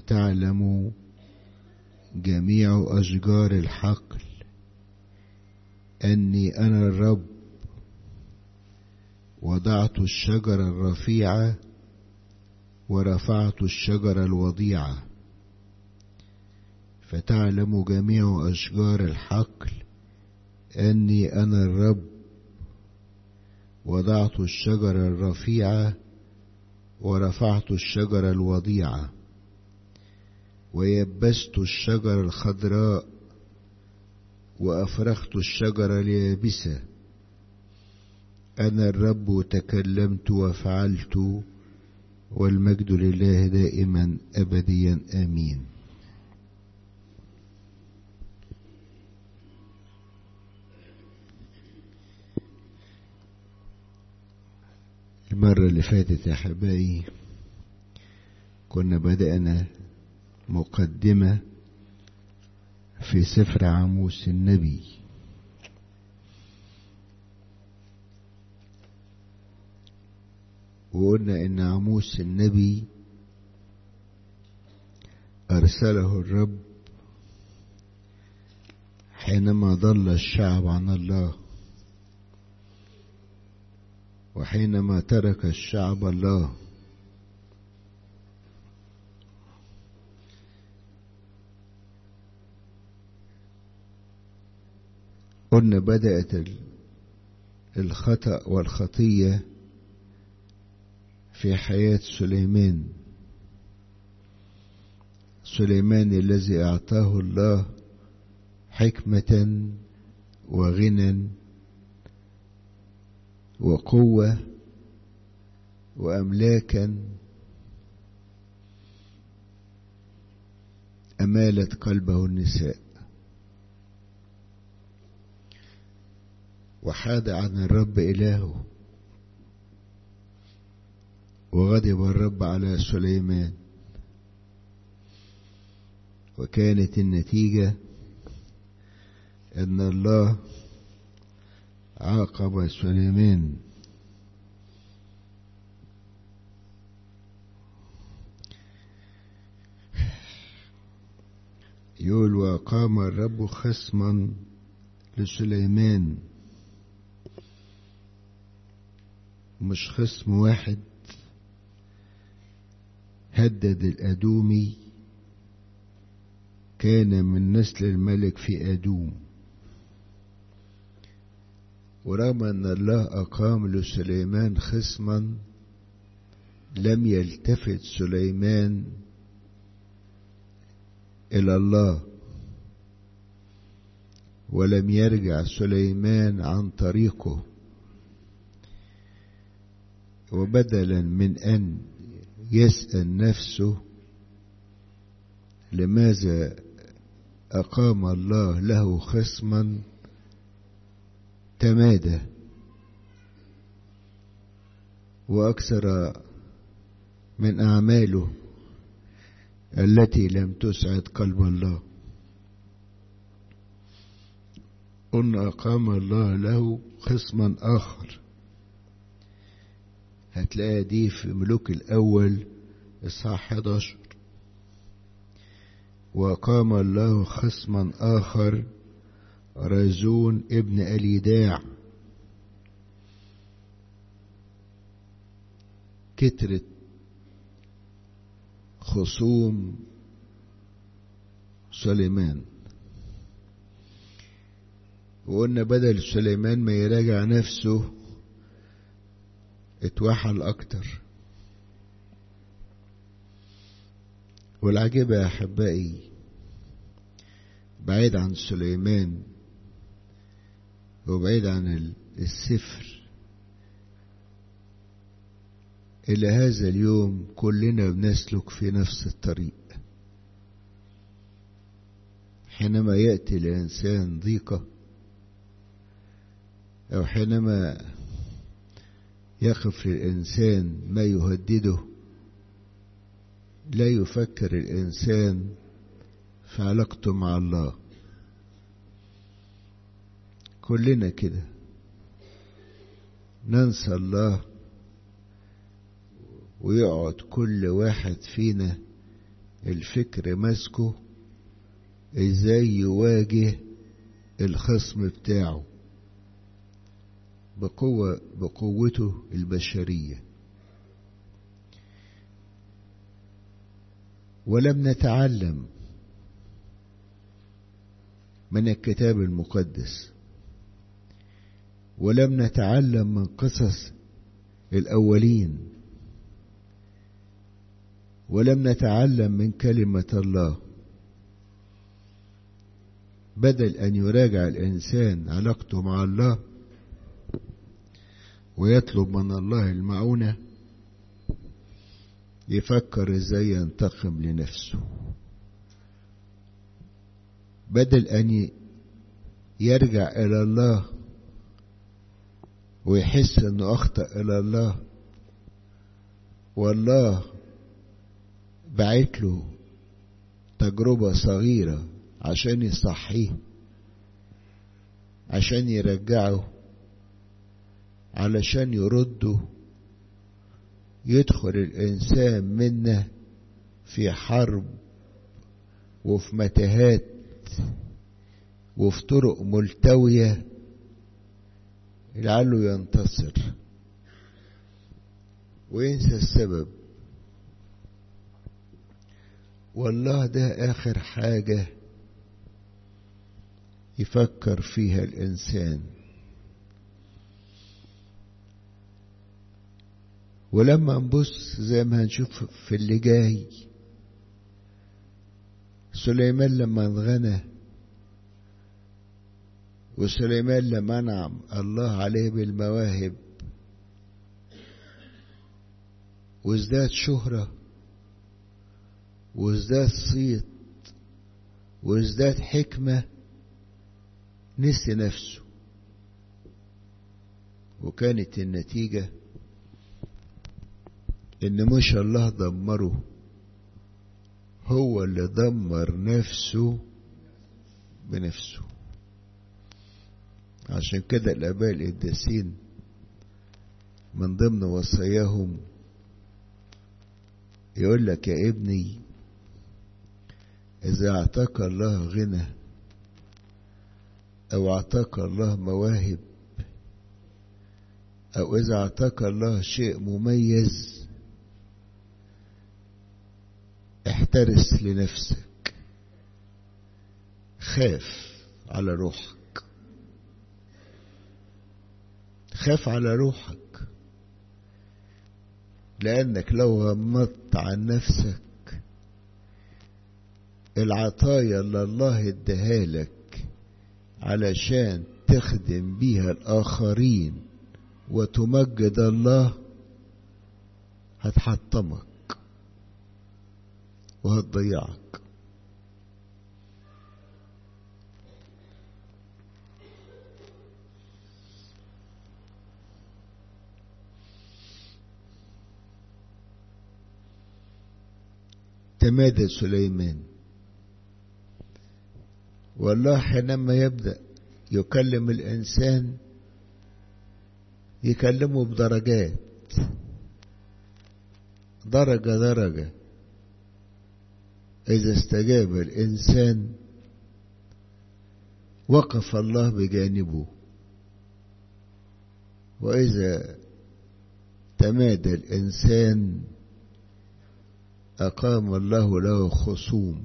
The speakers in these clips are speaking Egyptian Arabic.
فتعلم جميع أشجار الحقل أني أنا الرب وضعت الشجرة الرفيعة ورفعت الشجرة الوضيعة فتعلم جميع أشجار الحقل أني أنا الرب وضعت الشجرة الرفيعة ورفعت الشجرة الوضيعة ويبست الشجرة الخضراء وأفرخت الشجرة اليابسة أنا الرب تكلمت وفعلت والمجد لله دائما أبديا آمين المرة اللي فاتت يا حبايبي كنا بدأنا مقدمة في سفر عاموس النبي وقلنا ان عاموس النبي ارسله الرب حينما ضل الشعب عن الله وحينما ترك الشعب الله قلنا بدأت الخطأ والخطية في حياة سليمان سليمان الذي أعطاه الله حكمة وغنى وقوة وأملاكا أمالت قلبه النساء وحاد عن الرب إلهه وغضب الرب على سليمان وكانت النتيجة أن الله عاقب سليمان يقول وقام الرب خصما لسليمان مش خصم واحد هدد الأدومي كان من نسل الملك في أدوم ورغم أن الله أقام لسليمان خصما لم يلتفت سليمان إلى الله ولم يرجع سليمان عن طريقه وبدلا من أن يسأل نفسه لماذا أقام الله له خصما تمادى وأكثر من أعماله التي لم تسعد قلب الله قلنا أقام الله له خصما آخر هتلاقي دي في ملوك الأول إصحاح 11 وقام الله خصما آخر رزون ابن أليداع كترت خصوم سليمان وقلنا بدل سليمان ما يراجع نفسه اتوحل اكتر والعجيبة يا احبائي بعيد عن سليمان وبعيد عن السفر إلى هذا اليوم كلنا بنسلك في نفس الطريق حينما يأتي الإنسان ضيقة أو حينما يقف للإنسان ما يهدده لا يفكر الإنسان في علاقته مع الله كلنا كده ننسى الله ويقعد كل واحد فينا الفكر ماسكه ازاي يواجه الخصم بتاعه بقوة بقوته البشرية ولم نتعلم من الكتاب المقدس ولم نتعلم من قصص الأولين ولم نتعلم من كلمة الله بدل أن يراجع الإنسان علاقته مع الله ويطلب من الله المعونة يفكر ازاي ينتقم لنفسه بدل أن يرجع إلى الله ويحس أنه أخطأ إلى الله والله بعت له تجربة صغيرة عشان يصحيه عشان يرجعه علشان يرده يدخل الإنسان منا في حرب وفي متاهات وفي طرق ملتوية لعله ينتصر وينسى السبب والله ده آخر حاجة يفكر فيها الإنسان ولما نبص زي ما هنشوف في اللي جاي سليمان لما انغنى وسليمان لما انعم الله عليه بالمواهب وازداد شهرة وازداد صيت وازداد حكمة نسي نفسه وكانت النتيجة ان مش الله دمره هو اللي دمر نفسه بنفسه عشان كده الآباء القداسين من ضمن وصاياهم يقول لك يا ابني إذا أعطاك الله غنى أو أعطاك الله مواهب أو إذا أعطاك الله شيء مميز احترس لنفسك خاف على روحك خاف على روحك لأنك لو غمضت عن نفسك العطايا اللي الله اداها لك علشان تخدم بيها الآخرين وتمجد الله هتحطمك وهتضيعك تمادى سليمان والله حينما يبدأ يكلم الإنسان يكلمه بدرجات درجة درجة إذا استجاب الإنسان وقف الله بجانبه وإذا تمادى الإنسان أقام الله له خصوم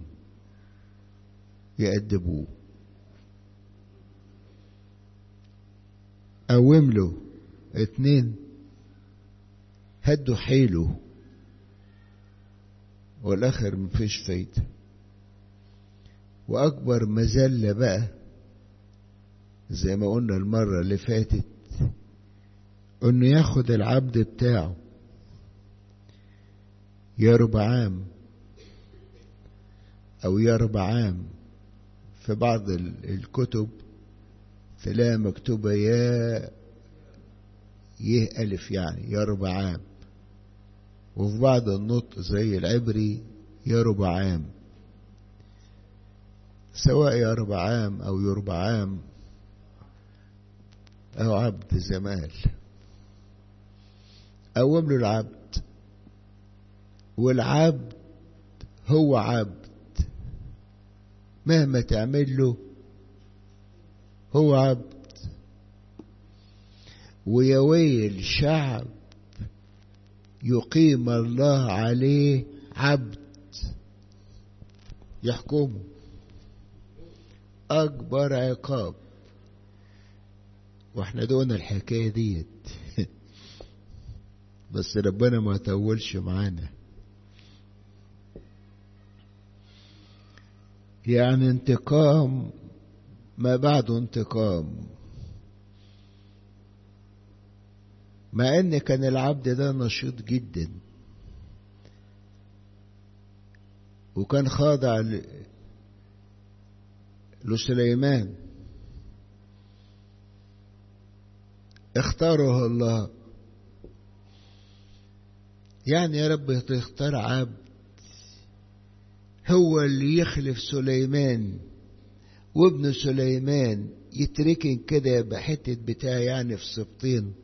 يأدبوه قوم له اتنين هدوا حيله والآخر مفيش فايدة وأكبر مذلة بقى زي ما قلنا المرة اللي فاتت إنه ياخد العبد بتاعه يا ربعام أو يا ربعام في بعض الكتب تلاقي مكتوبة يا يه ألف يعني يا ربعام وفي بعض النطق زي العبري يا ربعام سواء يا ربعام أو يربعام أو عبد زمال قوم له العبد والعبد هو عبد مهما تعمل له هو عبد ويا ويل شعب يقيم الله عليه عبد يحكمه أكبر عقاب واحنا دونا الحكاية ديت بس ربنا ما طولش معانا يعني انتقام ما بعده انتقام مع ان كان العبد ده نشيط جدا وكان خاضع لسليمان اختاره الله يعني يا رب تختار عبد هو اللي يخلف سليمان وابن سليمان يتركن كده بحتة بتاع يعني في سبطين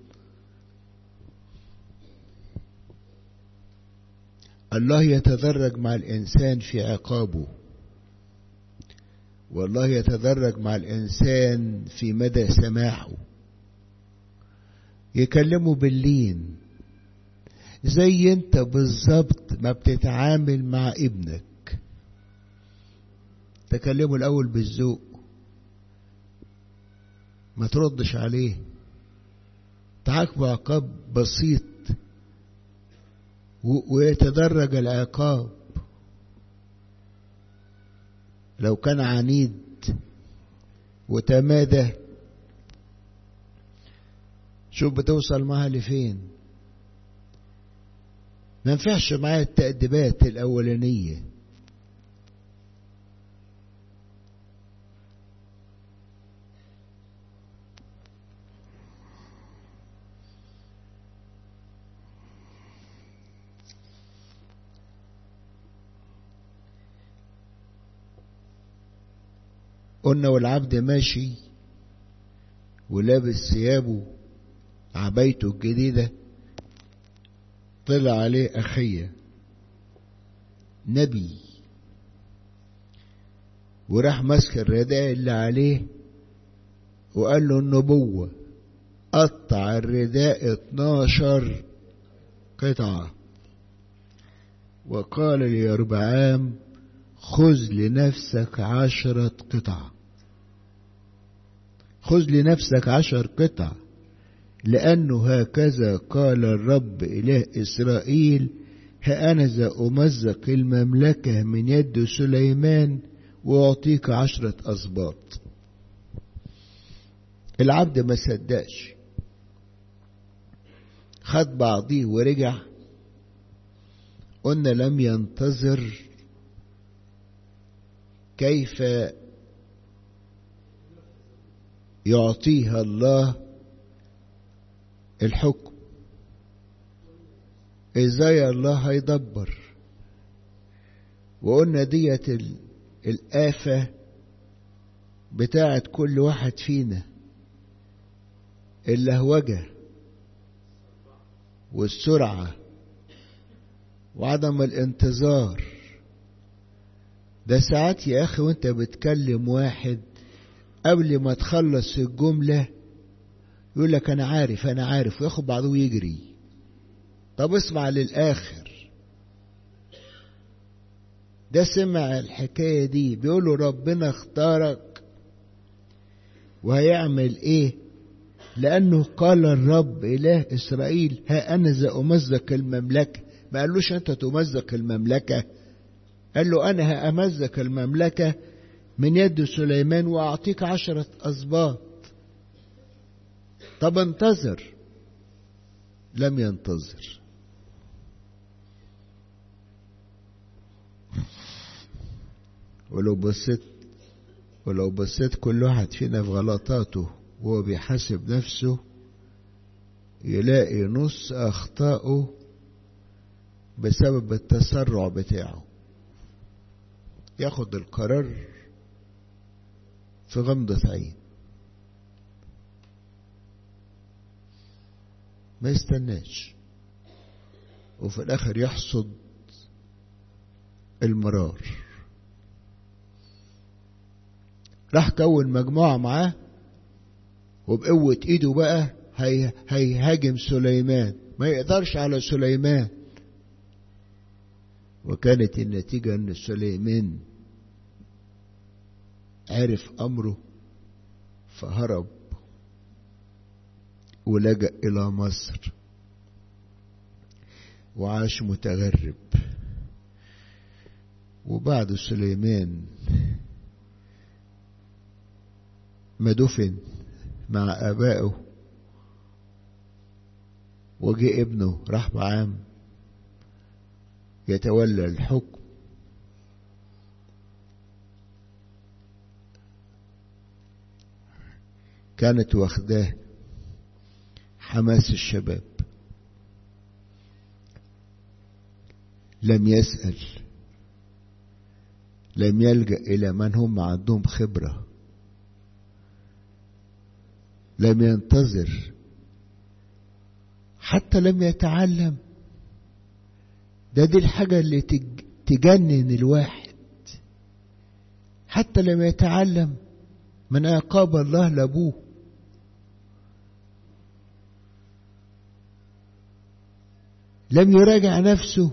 الله يتدرج مع الإنسان في عقابه والله يتدرج مع الإنسان في مدى سماحه يكلمه باللين زي انت بالظبط ما بتتعامل مع ابنك تكلمه الأول بالذوق ما تردش عليه تعاقبه عقاب بسيط ويتدرج العقاب لو كان عنيد وتمادى شوف بتوصل معاها لفين ما ينفعش معايا التأديبات الأولانية قلنا والعبد ماشي ولابس ثيابه عبايته الجديدة طلع عليه أخية نبي وراح مسك الرداء اللي عليه وقال له النبوة قطع الرداء اتناشر قطعة وقال ليربعام خذ لنفسك عشرة قطع خذ لنفسك عشر قطع لأنه هكذا قال الرب إله إسرائيل هأنذا أمزق المملكة من يد سليمان وأعطيك عشرة أسباط العبد ما صدقش خد بعضيه ورجع قلنا لم ينتظر كيف يعطيها الله الحكم ازاي الله هيدبر وقلنا ديت الآفة بتاعت كل واحد فينا اللهوجة والسرعة وعدم الانتظار ده ساعات يا أخي وانت بتكلم واحد قبل ما تخلص الجملة يقول لك أنا عارف أنا عارف وياخد بعضه ويجري طب اسمع للآخر ده سمع الحكاية دي بيقولوا ربنا اختارك وهيعمل ايه لأنه قال الرب إله إسرائيل ها أنا ذا أمزق المملكة ما قالوش أنت تمزق المملكة قال له أنا هأمزق المملكة من يد سليمان وأعطيك عشرة أسباط طب انتظر لم ينتظر ولو بصيت ولو بصيت كل واحد فينا في غلطاته وهو بيحاسب نفسه يلاقي نص أخطائه بسبب التسرع بتاعه ياخد القرار في غمضة عين ما يستناش وفي الآخر يحصد المرار راح كون مجموعة معاه وبقوة ايده بقى هي هيهاجم سليمان ما يقدرش على سليمان وكانت النتيجة ان سليمان عرف امره فهرب ولجأ الى مصر وعاش متغرب وبعد سليمان ما دفن مع آبائه وجه ابنه رحبعام يتولى الحكم كانت واخداه حماس الشباب لم يسأل لم يلجأ إلى من هم عندهم خبرة لم ينتظر حتى لم يتعلم ده دي الحاجة اللي تجنن الواحد حتى لم يتعلم من عقاب الله لأبوه لم يراجع نفسه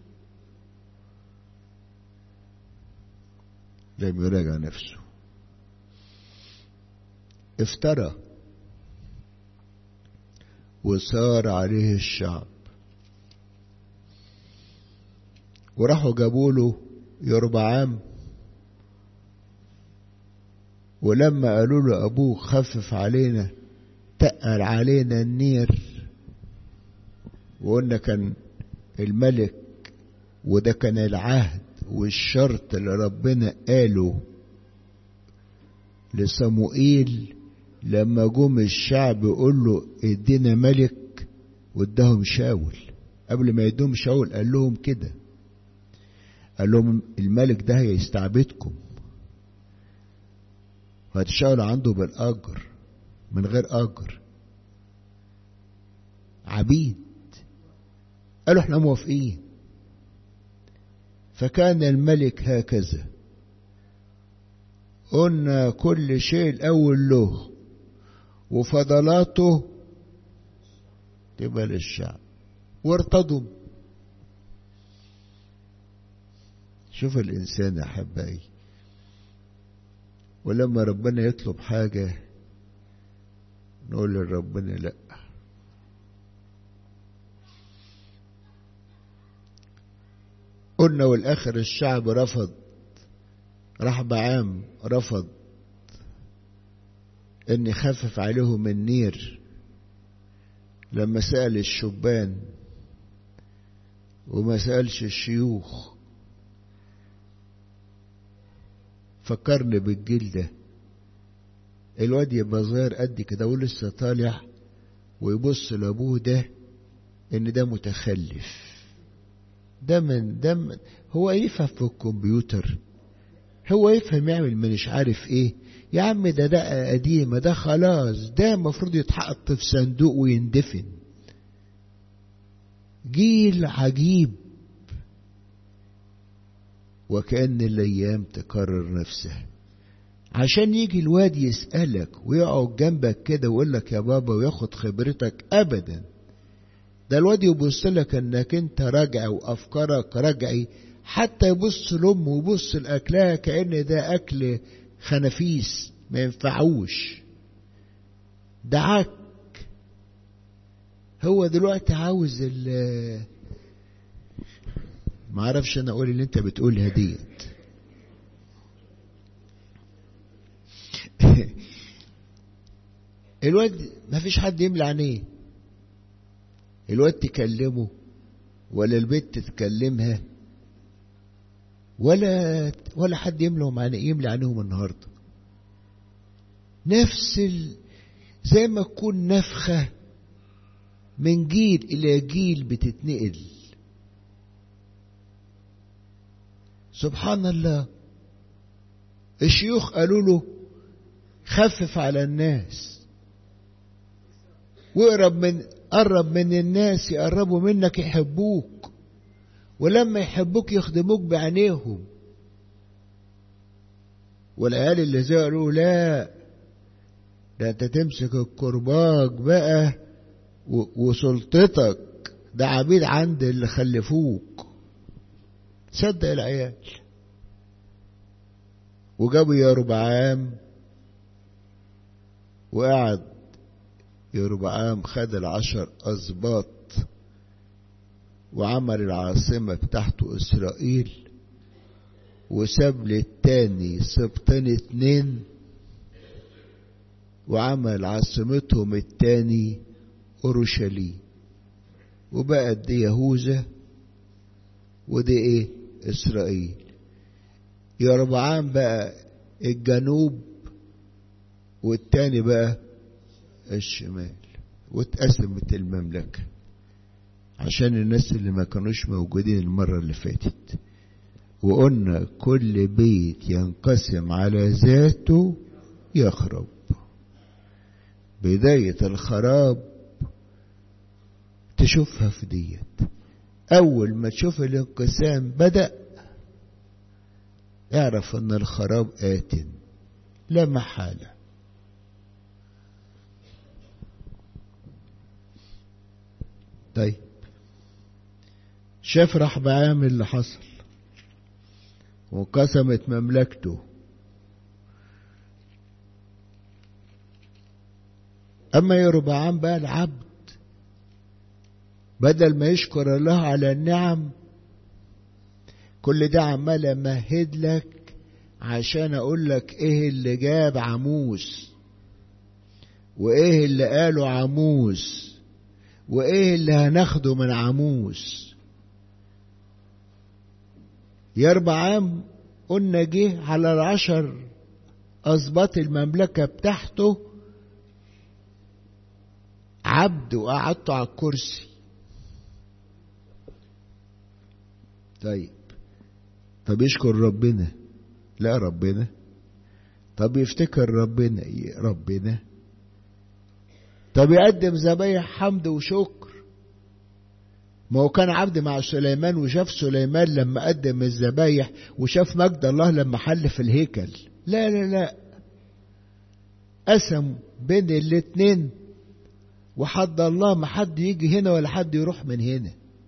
لم يراجع نفسه افترى وسار عليه الشعب وراحوا جابوا له يربعام ولما قالوا له ابوه خفف علينا تقل علينا النير وقلنا كان الملك وده كان العهد والشرط اللي ربنا قاله لصموئيل لما جم الشعب يقول له ادينا ملك واداهم شاول قبل ما يدوم شاول قال لهم كده قال لهم الملك ده هيستعبدكم وهتشتغلوا عنده بالأجر من غير أجر عبيد قالوا احنا موافقين فكان الملك هكذا قلنا كل شيء الأول له وفضلاته تبقى للشعب وارتضوا شوف الإنسان يا أحبائي ولما ربنا يطلب حاجة نقول لربنا لأ قلنا والآخر الشعب رفض راح بعام رفض ان يخفف عليهم النير لما سأل الشبان وما سألش الشيوخ فكرني بالجيل ده الواد يبقى صغير قد كده ولسه طالع ويبص لابوه ده ان ده متخلف ده من ده من هو يفهم في الكمبيوتر هو يفهم يعمل مش عارف ايه يا عم ده ده قديمة ده خلاص ده المفروض يتحط في صندوق ويندفن جيل عجيب وكأن الأيام تكرر نفسها عشان يجي الواد يسألك ويقعد جنبك كده ويقول لك يا بابا وياخد خبرتك أبدا ده الواد يبص لك انك انت راجع وافكارك راجعي حتى يبص لامه ويبص لاكلها كأن ده اكل خنافيس ما ينفعوش دعاك هو دلوقتي عاوز ال ما اعرفش انا اقول اللي انت بتقولها ديت الواد ما فيش حد يملى عينيه الواد تكلمه ولا البنت تكلمها ولا ولا حد يملى عن يملى عينيهم النهارده نفس ال... زي ما تكون نفخة من جيل إلى جيل بتتنقل سبحان الله الشيوخ قالوا له خفف على الناس واقرب من قرب من الناس يقربوا منك يحبوك ولما يحبوك يخدموك بعينيهم والعيال اللي زي قالوا لا ده انت تمسك الكرباج بقى وسلطتك ده عبيد عند اللي خلفوك صدق العيال وجابوا يربعام وقعد يربعام خد العشر أسباط وعمل العاصمة بتاعته إسرائيل وساب للتاني سبطين اتنين وعمل عاصمتهم التاني أورشليم وبقت دي يهوذا ودي ايه إسرائيل يربعام بقى الجنوب والتاني بقى الشمال واتقسمت المملكة عشان الناس اللي ما كانوش موجودين المرة اللي فاتت وقلنا كل بيت ينقسم على ذاته يخرب بداية الخراب تشوفها في ديت أول ما تشوف الانقسام بدأ اعرف أن الخراب آت لا محالة طيب شاف رحبعام اللي حصل وانقسمت مملكته أما يربعام بقى العبد بدل ما يشكر الله على النعم كل ده عمال امهد لك عشان اقول لك ايه اللي جاب عموس وايه اللي قاله عموس وايه اللي هناخده من عموس يربع عام قلنا جه على العشر أسباط المملكة بتاعته عبد وقعدته على الكرسي طيب طب يشكر ربنا لا ربنا طب يفتكر ربنا ربنا طب يقدم ذبايح حمد وشكر ما هو كان عبد مع سليمان وشاف سليمان لما قدم الذبايح وشاف مجد الله لما حل في الهيكل لا لا لا قسم بين الاتنين وحد الله ما حد يجي هنا ولا حد يروح من هنا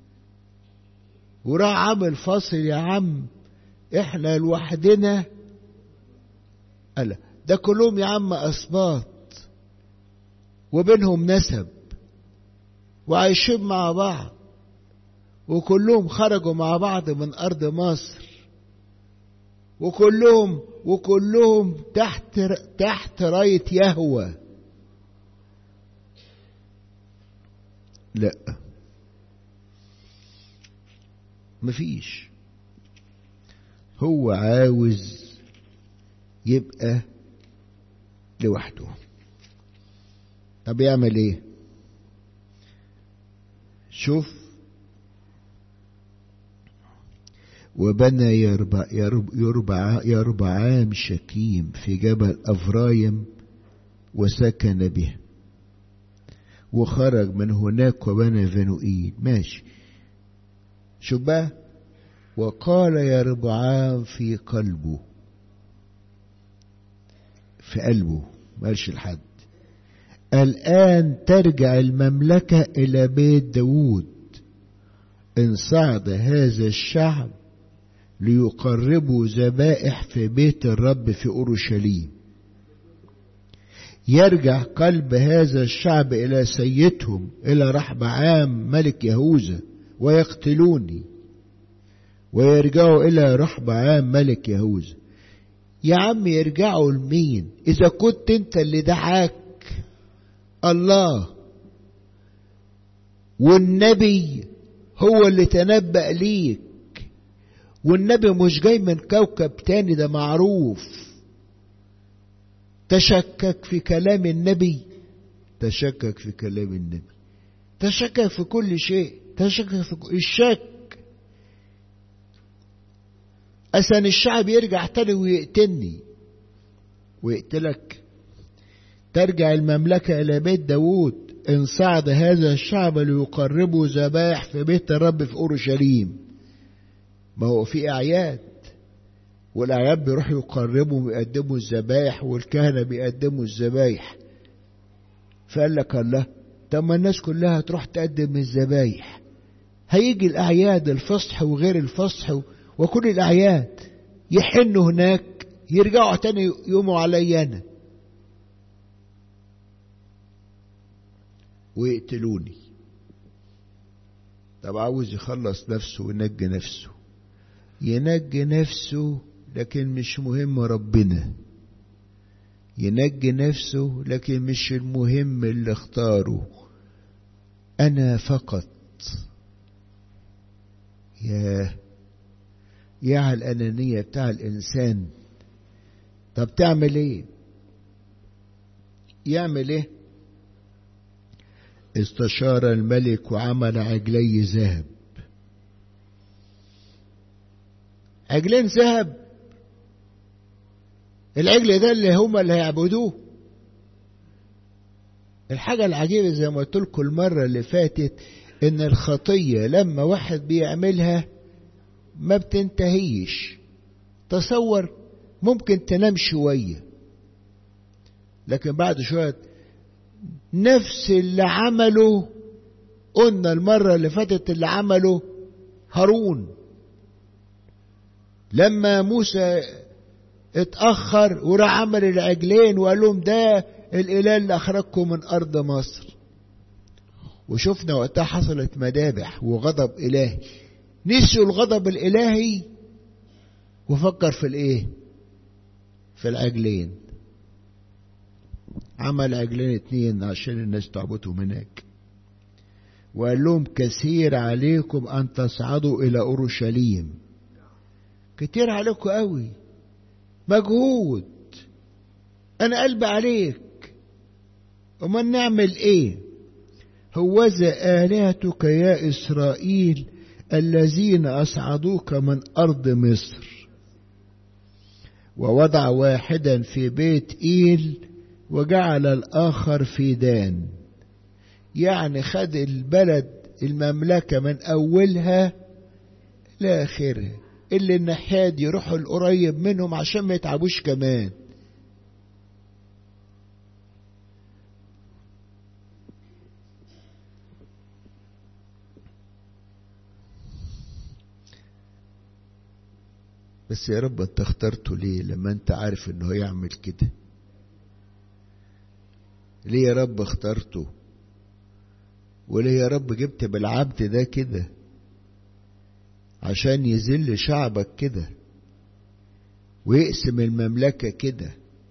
وراح عامل فاصل يا عم احنا لوحدنا ألا ده كلهم يا عم أسباط وبينهم نسب وعايشين مع بعض وكلهم خرجوا مع بعض من أرض مصر وكلهم وكلهم تحت تحت راية يهوى لا مفيش هو عاوز يبقى لوحده طب يعمل ايه شوف وبنى يربع يربع يربعام شكيم في جبل أفرايم وسكن به وخرج من هناك وبنى فنوئيل ماشي شوف بقى وقال يربعام في قلبه في قلبه مالش الحد الآن ترجع المملكة إلى بيت داود إن صعد هذا الشعب ليقربوا ذبائح في بيت الرب في أورشليم يرجع قلب هذا الشعب إلى سيدهم إلى رحبعام ملك يهوذا ويقتلوني ويرجعوا إلى رحبعام ملك يهوذا يا عم يرجعوا لمين إذا كنت أنت اللي دعاك الله والنبي هو اللي تنبأ ليك والنبي مش جاي من كوكب تاني ده معروف تشكك في كلام النبي تشكك في كلام النبي تشكك في كل شيء تشكك في كل الشك أسن الشعب يرجع تاني ويقتلني ويقتلك ترجع المملكة إلى بيت داود إن صعد هذا الشعب ليقربوا ذبائح في بيت الرب في أورشليم ما هو في أعياد والأعياد بيروحوا يقربوا ويقدموا الذبايح والكهنة بيقدموا الذبايح فقال لك الله طب ما الناس كلها تروح تقدم الذبايح هيجي الأعياد الفصح وغير الفصح وكل الأعياد يحنوا هناك يرجعوا تاني يقوموا علي أنا ويقتلوني طب عاوز يخلص نفسه وينجي نفسه ينجي نفسه لكن مش مهم ربنا ينجي نفسه لكن مش المهم اللي اختاره انا فقط يا يا على الانانيه بتاع الانسان طب تعمل ايه يعمل ايه استشار الملك وعمل عجلي ذهب عجلين ذهب العجل ده اللي هما اللي هيعبدوه الحاجة العجيبة زي ما قلت لكم المرة اللي فاتت إن الخطية لما واحد بيعملها ما بتنتهيش تصور ممكن تنام شوية لكن بعد شوية نفس اللي عمله قلنا المرة اللي فاتت اللي عمله هارون لما موسى اتأخر وراح عمل العجلين وقال لهم ده الإله اللي أخرجكم من أرض مصر وشفنا وقتها حصلت مذابح وغضب إلهي نسوا الغضب الإلهي وفكر في الإيه؟ في العجلين عمل عجلين اتنين عشان الناس تعبدهم هناك وقال لهم كثير عليكم أن تصعدوا إلى أورشليم كتير عليكم قوي مجهود أنا قلبي عليك وما نعمل إيه هوذا آلهتك يا إسرائيل الذين أصعدوك من أرض مصر ووضع واحدا في بيت إيل وجعل الآخر في دان يعني خد البلد المملكة من أولها لآخرها اللي الناحية دي يروحوا القريب منهم عشان ما يتعبوش كمان بس يا رب انت اخترته ليه لما انت عارف انه يعمل كده ليه يا رب اخترته وليه يا رب جبت بالعبد ده كده عشان يذل شعبك كده ويقسم المملكة كده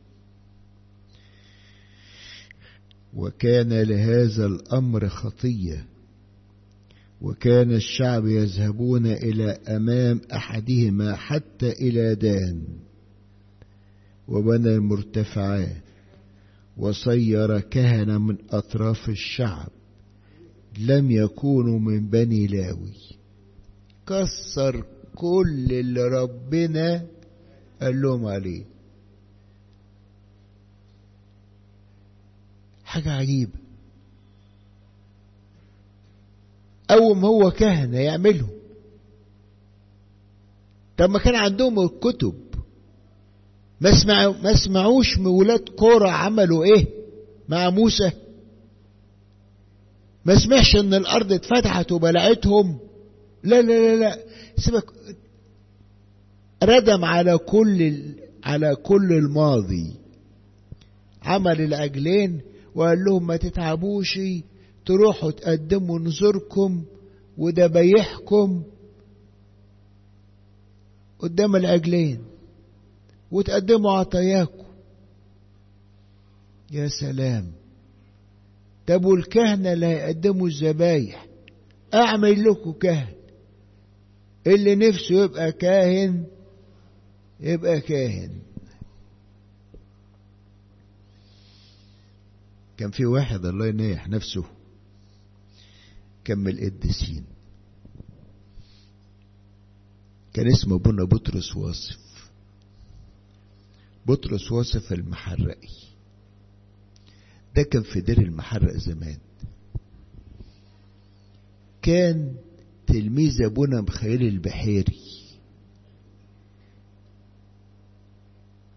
وكان لهذا الأمر خطية وكان الشعب يذهبون إلى أمام أحدهما حتى إلى دان وبنى المرتفعات وصير كهنة من أطراف الشعب لم يكونوا من بني لاوي كسر كل اللي ربنا قال لهم عليه حاجة عجيبة أول ما هو كهنة يعملهم طب ما كان عندهم الكتب ما اسمعوا ما اسمعوش من ولاد قرى عملوا ايه مع موسى ما سمعش ان الارض اتفتحت وبلعتهم لا لا لا لا سيبك ردم على كل على كل الماضي عمل العجلين وقال لهم ما تتعبوش تروحوا تقدموا نذوركم وذبايحكم قدام العجلين وتقدموا عطاياكم يا سلام طب والكهنة اللي هيقدموا الذبايح أعمل لكم كهن اللي نفسه يبقى كاهن يبقى كاهن كان في واحد الله ينيح نفسه كان من القديسين كان اسمه ابونا بطرس واصف بطرس واصف المحرقي ده كان في دير المحرق زمان كان تلميذ ابونا مخيل البحيري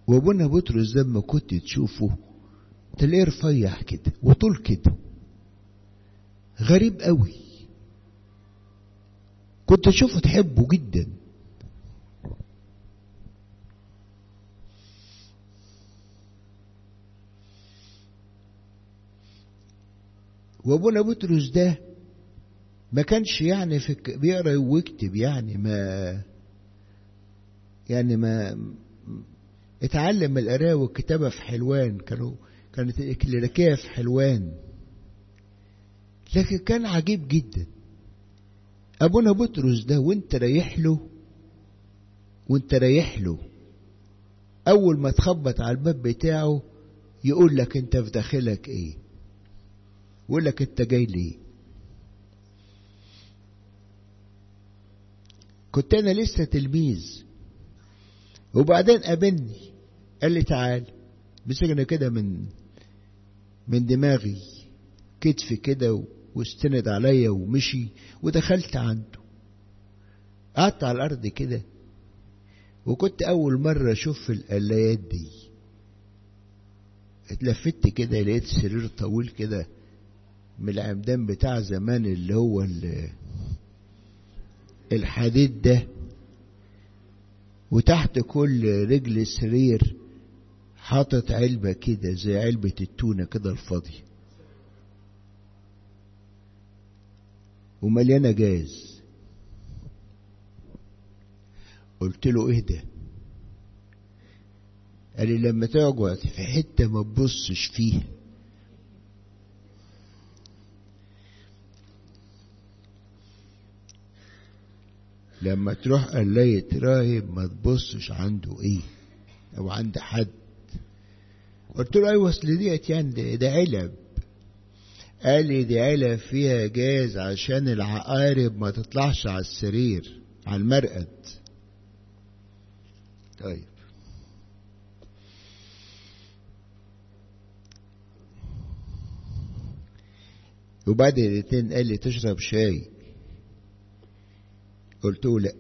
وابونا بطرس ده لما كنت تشوفه تلاقيه رفيع كده وطول كده غريب قوي كنت تشوفه تحبه جدا وابونا بطرس ده ما كانش يعني في بيقرا ويكتب يعني ما يعني ما اتعلم القراءة والكتابة في حلوان كانوا كانت الكليريكية في حلوان لكن كان عجيب جدا أبونا بطرس ده وانت رايح له وانت رايح له أول ما تخبط على الباب بتاعه يقول لك انت في داخلك ايه يقول لك انت جاي ليه كنت انا لسه تلميذ وبعدين قابلني قال لي تعال مسكنا كده من من دماغي كتفي كده واستند عليا ومشي ودخلت عنده قعدت على الارض كده وكنت اول مرة اشوف القلايات دي اتلفت كده لقيت سرير طويل كده من العمدان بتاع زمان اللي هو الحديد ده وتحت كل رجل سرير حاطط علبة كده زي علبة التونة كده الفاضية ومليانة جاز قلت له ايه ده قال لي لما تقعد في حتة ما تبصش فيها لما تروح قلاية راهب ما تبصش عنده ايه او عند حد قلت له ايوه اصل ديت يعني ده, ده علب قال لي دي علب فيها جاز عشان العقارب ما تطلعش على السرير على المرقد طيب وبعد الاتنين قال لي تشرب شاي قلت له لا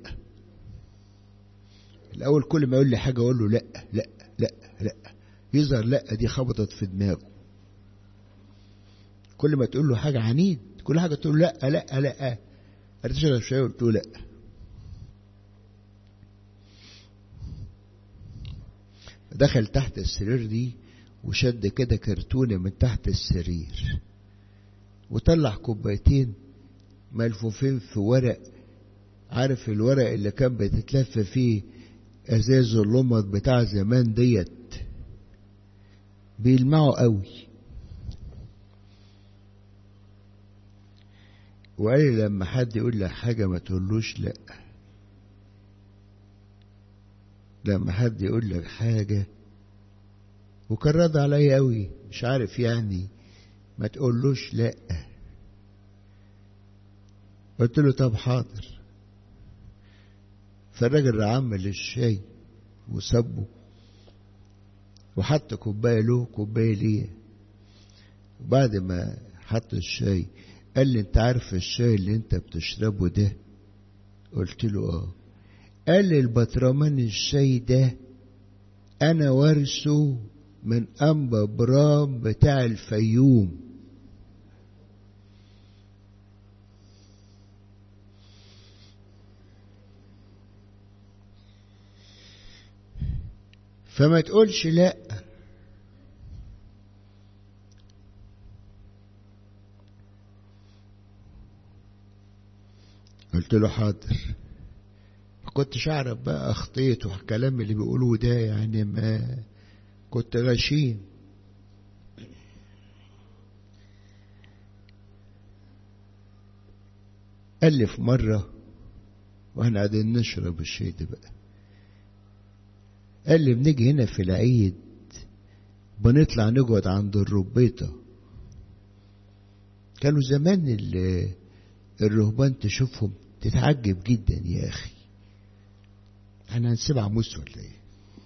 الاول كل ما يقول لي حاجه اقول له لا لا لا لا يظهر لا دي خبطت في دماغه كل ما تقول له حاجه عنيد كل حاجه تقول له لا لا لا قال تشرب شاي قلت له لا دخل تحت السرير دي وشد كده كرتونة من تحت السرير وطلع كوبايتين ملفوفين في ورق عارف الورق اللي كان بتتلف فيه ازاز اللمض بتاع زمان ديت بيلمعوا قوي وقال لي لما حد يقول لك حاجة ما تقولوش لأ لما حد يقول لك حاجة وكان راضي عليا قوي مش عارف يعني ما تقولوش لأ قلت له طب حاضر فالراجل عمل الشاي وسبه وحط كوباية له كوباية ليه وبعد ما حط الشاي قال لي انت عارف الشاي اللي انت بتشربه ده قلت له اه قال لي البطرمان الشاي ده انا وارثه من انبا برام بتاع الفيوم فما تقولش لا قلت له حاضر ما كنتش اعرف بقى اخطيت والكلام اللي بيقولوه ده يعني ما كنت غشيم قال لي في مرة واحنا قاعدين نشرب الشاي ده بقى قال لي بنيجي هنا في العيد بنطلع نقعد عند الربيطة كانوا زمان الرهبان تشوفهم تتعجب جدا يا أخي احنا هنسيب عموس ولا ايه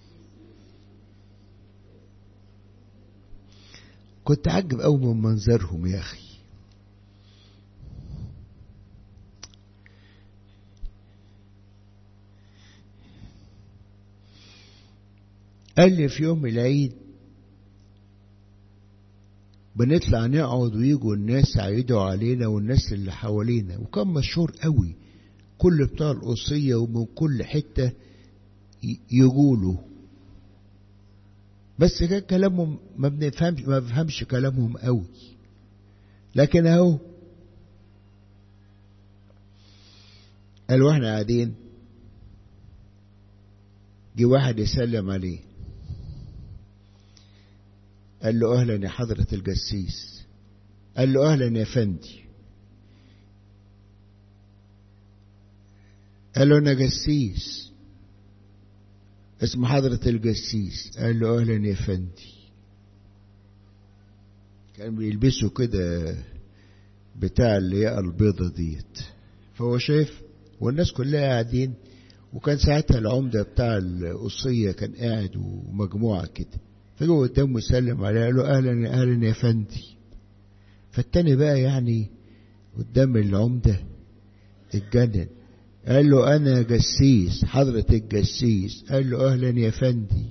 كنت عجب أوي من منظرهم يا أخي قال لي في يوم العيد بنطلع نقعد ويجوا الناس يعيدوا علينا والناس اللي حوالينا وكان مشهور قوي كل بتاع القصية ومن كل حتة يقولوا بس كان كلامهم ما بنفهمش ما بفهمش كلامهم قوي لكن اهو قالوا احنا قاعدين جه واحد يسلم عليه قال له اهلا يا حضرة الجسيس قال له اهلا يا فندي قال له انا جسيس اسم حضرة الجسيس قال له اهلا يا فندي كان بيلبسوا كده بتاع اللي هي البيضة ديت فهو شايف والناس كلها قاعدين وكان ساعتها العمدة بتاع القصية كان قاعد ومجموعة كده فجوا قدامه يسلم عليه قال له اهلا يا اهلا يا فندي فالتاني بقى يعني قدام العمدة اتجنن قال له انا جسيس حضرة الجسيس قال له اهلا يا فندي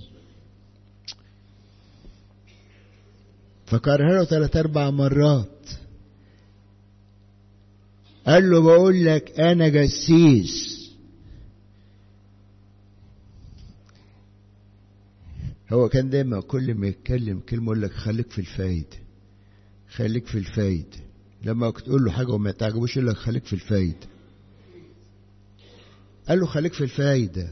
فكرها له ثلاث اربع مرات قال له بقول لك انا جسيس هو كان دايما كل ما يتكلم كلمة يقول لك خليك في الفايدة خليك في الفايدة لما تقول له حاجة وما تعجبوش يقول لك خليك في الفايدة قال له خليك في الفايدة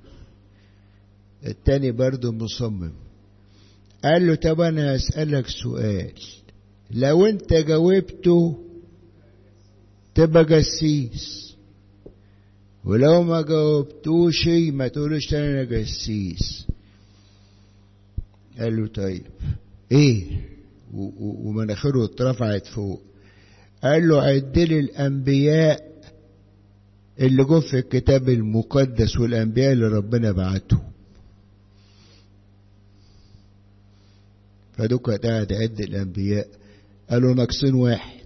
التاني برضه مصمم قال له طب انا هسألك سؤال لو انت جاوبته تبقى جسيس ولو ما جاوبتوش ما تقولوش انا جسيس قال له طيب ايه ومناخيره اترفعت فوق قال له عد لي الانبياء اللي جم في الكتاب المقدس والانبياء اللي ربنا بعته فدوك قاعد عد الانبياء قالوا ناقصين واحد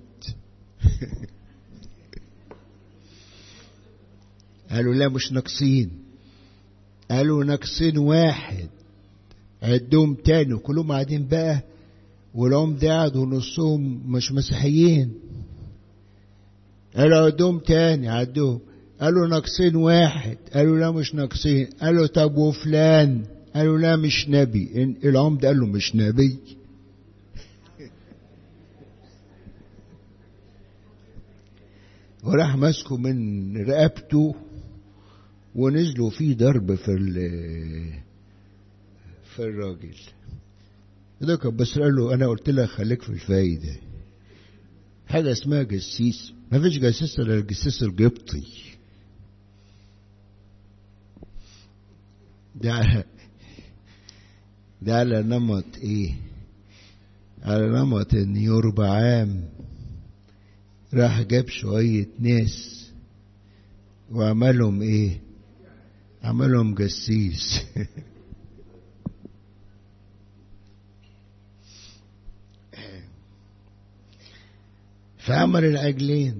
قالوا لا مش ناقصين قالوا ناقصين واحد عدهم تاني وكلهم قاعدين بقى والعمدة قاعد ونصهم مش مسيحيين قالوا عدهم تاني عدهم قالوا ناقصين واحد قالوا لا مش ناقصين قالوا طب وفلان قالوا لا مش نبي العمدة قال له مش نبي وراح ماسكه من رقبته ونزلوا فيه ضرب في في الراجل ده كان بس قال له انا قلت لك خليك في الفايدة حاجة اسمها جسيس ما فيش جسيس الا الجسيس القبطي ده ده على نمط ايه على نمط ان يربعام راح جاب شوية ناس وعملهم ايه عملهم جسيس فعمل العجلين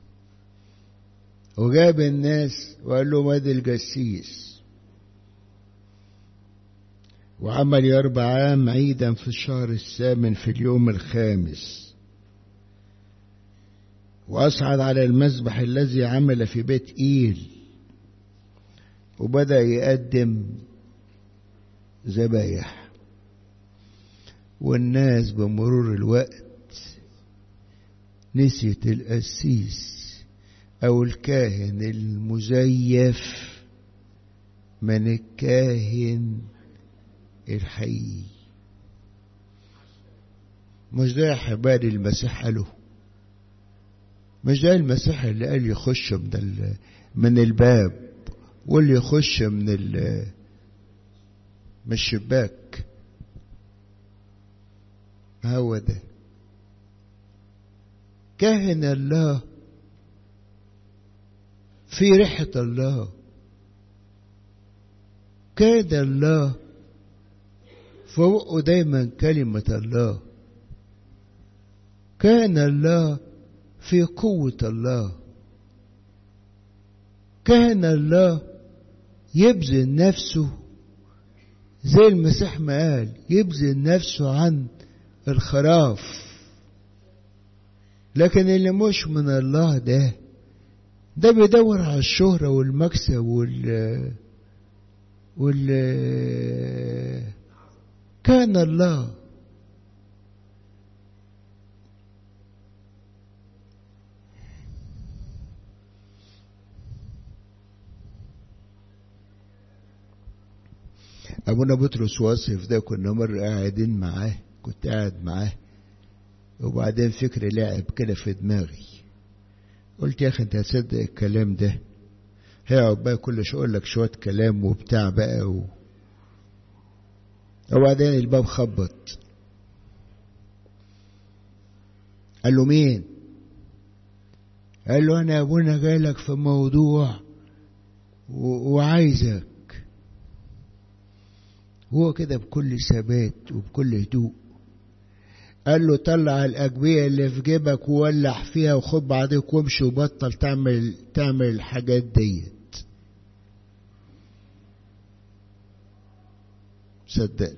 وجاب الناس وقال لهم ادي الجسيس وعمل يربع عام عيدا في الشهر الثامن في اليوم الخامس وأصعد على المذبح الذي عمل في بيت إيل وبدأ يقدم ذبايح والناس بمرور الوقت نسيت القسيس أو الكاهن المزيف من الكاهن الحقيقي مش ده يا حبالي المسيح قاله مش ده المسيح اللي قال يخش من ال... من الباب واللي يخش من ال... من الشباك هو ده كاهن الله في ريحة الله كاد الله فوقه دايما كلمة الله كان الله في قوة الله كان الله يبذل نفسه زي المسيح ما قال يبذل نفسه عن الخراف لكن اللي مش من الله ده ده بيدور على الشهرة والمكسب وال وال كان الله أبونا بطرس واصف ده كنا مرة قاعدين معاه كنت قاعد معاه وبعدين فكر لعب كده في دماغي قلت يا أخي أنت هتصدق الكلام ده هيقعد بقى كل شوية أقول لك شوية كلام وبتاع بقى و... وبعدين الباب خبط قال له مين قال له أنا أبونا جاي لك في موضوع و... وعايزك هو كده بكل ثبات وبكل هدوء قال له طلع الأجبية اللي في جيبك وولع فيها وخد بعضك وامشي وبطل تعمل تعمل الحاجات ديت صدقني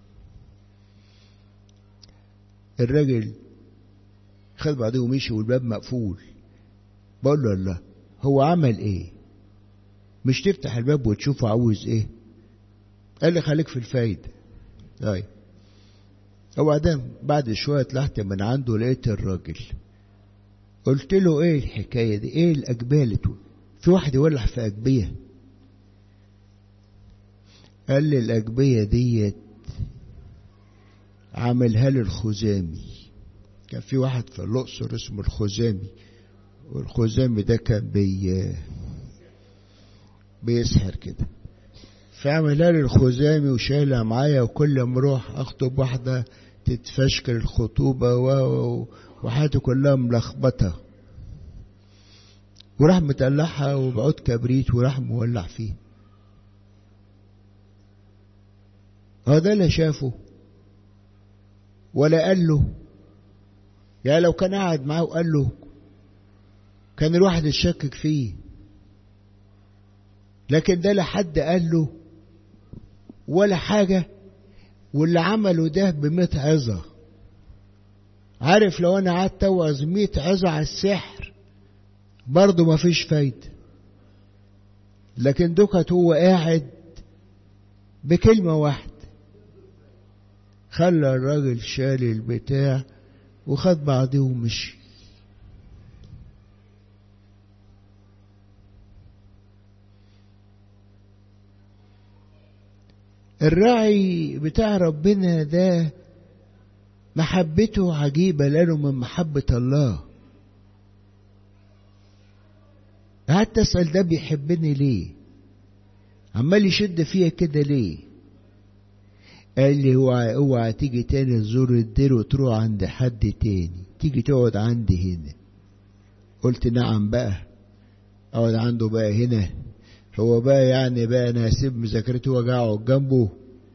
الراجل خد بعضه ومشي والباب مقفول بقول له الله هو عمل ايه مش تفتح الباب وتشوفه عاوز ايه قال لي خليك في الفايدة طيب وبعدين بعد شوية طلعت من عنده لقيت الراجل قلت له ايه الحكاية دي ايه الأجبية في واحد يولع في أجبية قال لي الأجبية ديت عملها لي الخزامي كان في واحد في الأقصر اسمه الخزامي والخزامي ده كان بي بيسحر كده فعملها لي الخزامي وشايلها معايا وكل ما اروح اخطب واحده تتفشكل الخطوبه و وحياتي كلها ملخبطه وراح مطلعها وبعود كبريت وراح مولع فيه هو ده اللي شافه ولا قال له يعني لو كان قاعد معاه وقال له كان الواحد يشكك فيه لكن ده لا حد قال له ولا حاجة واللي عمله ده بمئة عظة عارف لو انا قعدت اوعظ مئة عظة على السحر برضه مفيش فايدة لكن دوكت هو قاعد بكلمة واحدة خلى الراجل شال البتاع وخد بعضه ومشي الراعي بتاع ربنا ده محبته عجيبة لأنه من محبة الله قعدت أسأل ده بيحبني ليه عمال يشد فيا كده ليه قال لي اوعى اوعى تيجي تاني تزور الدير وتروح عند حد تاني تيجي تقعد عندي هنا قلت نعم بقى اقعد عنده بقى هنا هو بقى يعني بقى انا هسيب مذاكرتي واجي اقعد جنبه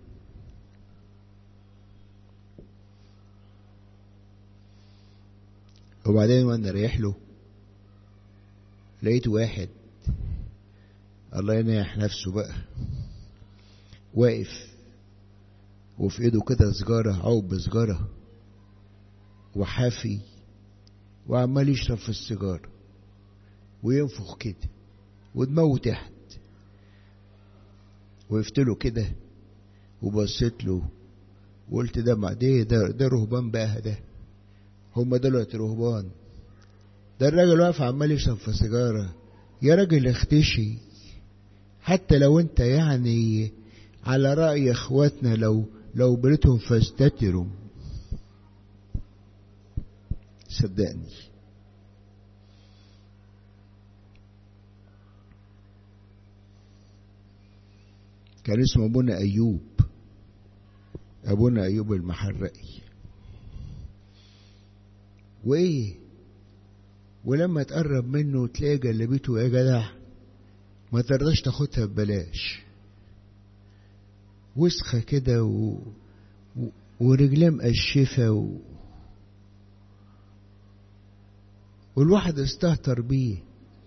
وبعدين وانا رايح له لقيت واحد الله ينيح نفسه بقى واقف وفي ايده كده سجارة عوب سجارة وحافي وعمال يشرب في السيجارة وينفخ كده ودماغه تحت وقفت له كده وبصيت له وقلت ده ما ده ده, ده رهبان بقى ده هم دلوقتي رهبان ده الراجل واقف عمال يشرب في سيجارة يا راجل اختشي حتى لو انت يعني على رأي اخواتنا لو لو بريتهم فاستتروا صدقني كان اسمه ابونا ايوب ابونا ايوب المحرقي وايه ولما تقرب منه وتلاقي جلبيته يا جدع ما ترضاش تاخدها ببلاش وسخة كده و... و... ورجليه مقشفة و... والواحد استهتر بيه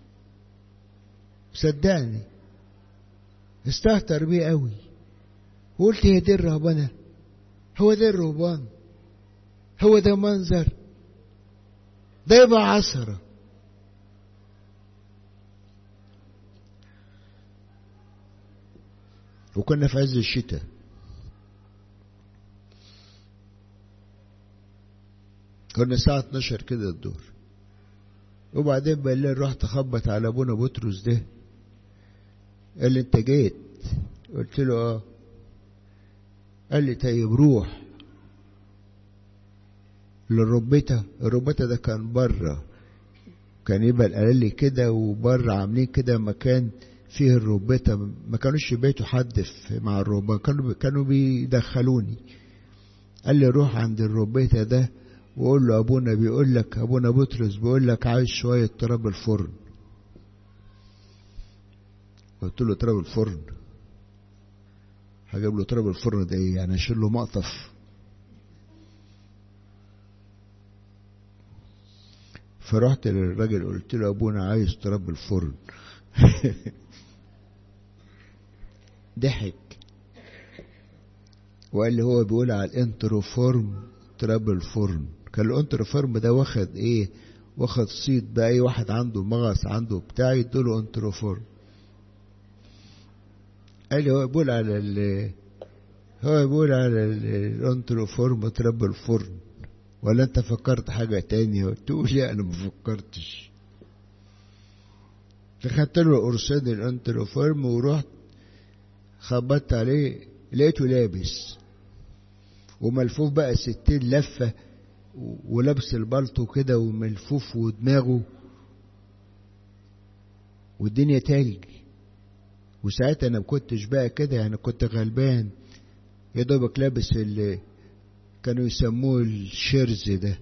صدقني استهتر بيه قوي وقلت هي دي الرهبنة هو ده الرهبان هو ده منظر ده يبقى عصرة وكنا في عز الشتاء كنا الساعة 12 كده الظهر وبعدين بالليل رحت اخبط على ابونا بطرس ده قال لي انت جيت قلت له اه قال لي طيب روح للربيته الربيته ده كان بره كان يبقى قال لي كده وبره عاملين كده مكان فيه الربيته ما كانوش يبيتوا حد مع الربا كانوا كانوا بيدخلوني قال لي روح عند الربيته ده وقول له ابونا بيقول لك ابونا بطرس بيقول لك عايز شويه تراب الفرن قلت له تراب الفرن هجيب له تراب الفرن ده ايه يعني اشيل له مقطف فرحت للراجل قلت له ابونا عايز تراب الفرن ضحك وقال لي هو بيقول على الانتروفورم تراب الفرن كان الانتروفورم ده واخد ايه واخد صيد بقى اي واحد عنده مغص عنده بتاع يدوله انتروفورم قال لي هو بيقول على ال هو بيقول على الانتروفورم تراب الفرن ولا انت فكرت حاجة تانية قلت له لا انا ما فكرتش فخدت له قرصين الانتروفورم ورحت خبطت عليه لقيته لابس وملفوف بقى ستين لفة ولابس البلطو كده وملفوف ودماغه والدنيا تلج وساعتها انا ما كنتش بقى كده يعني كنت غلبان يا دوبك لابس اللي كانوا يسموه الشرز ده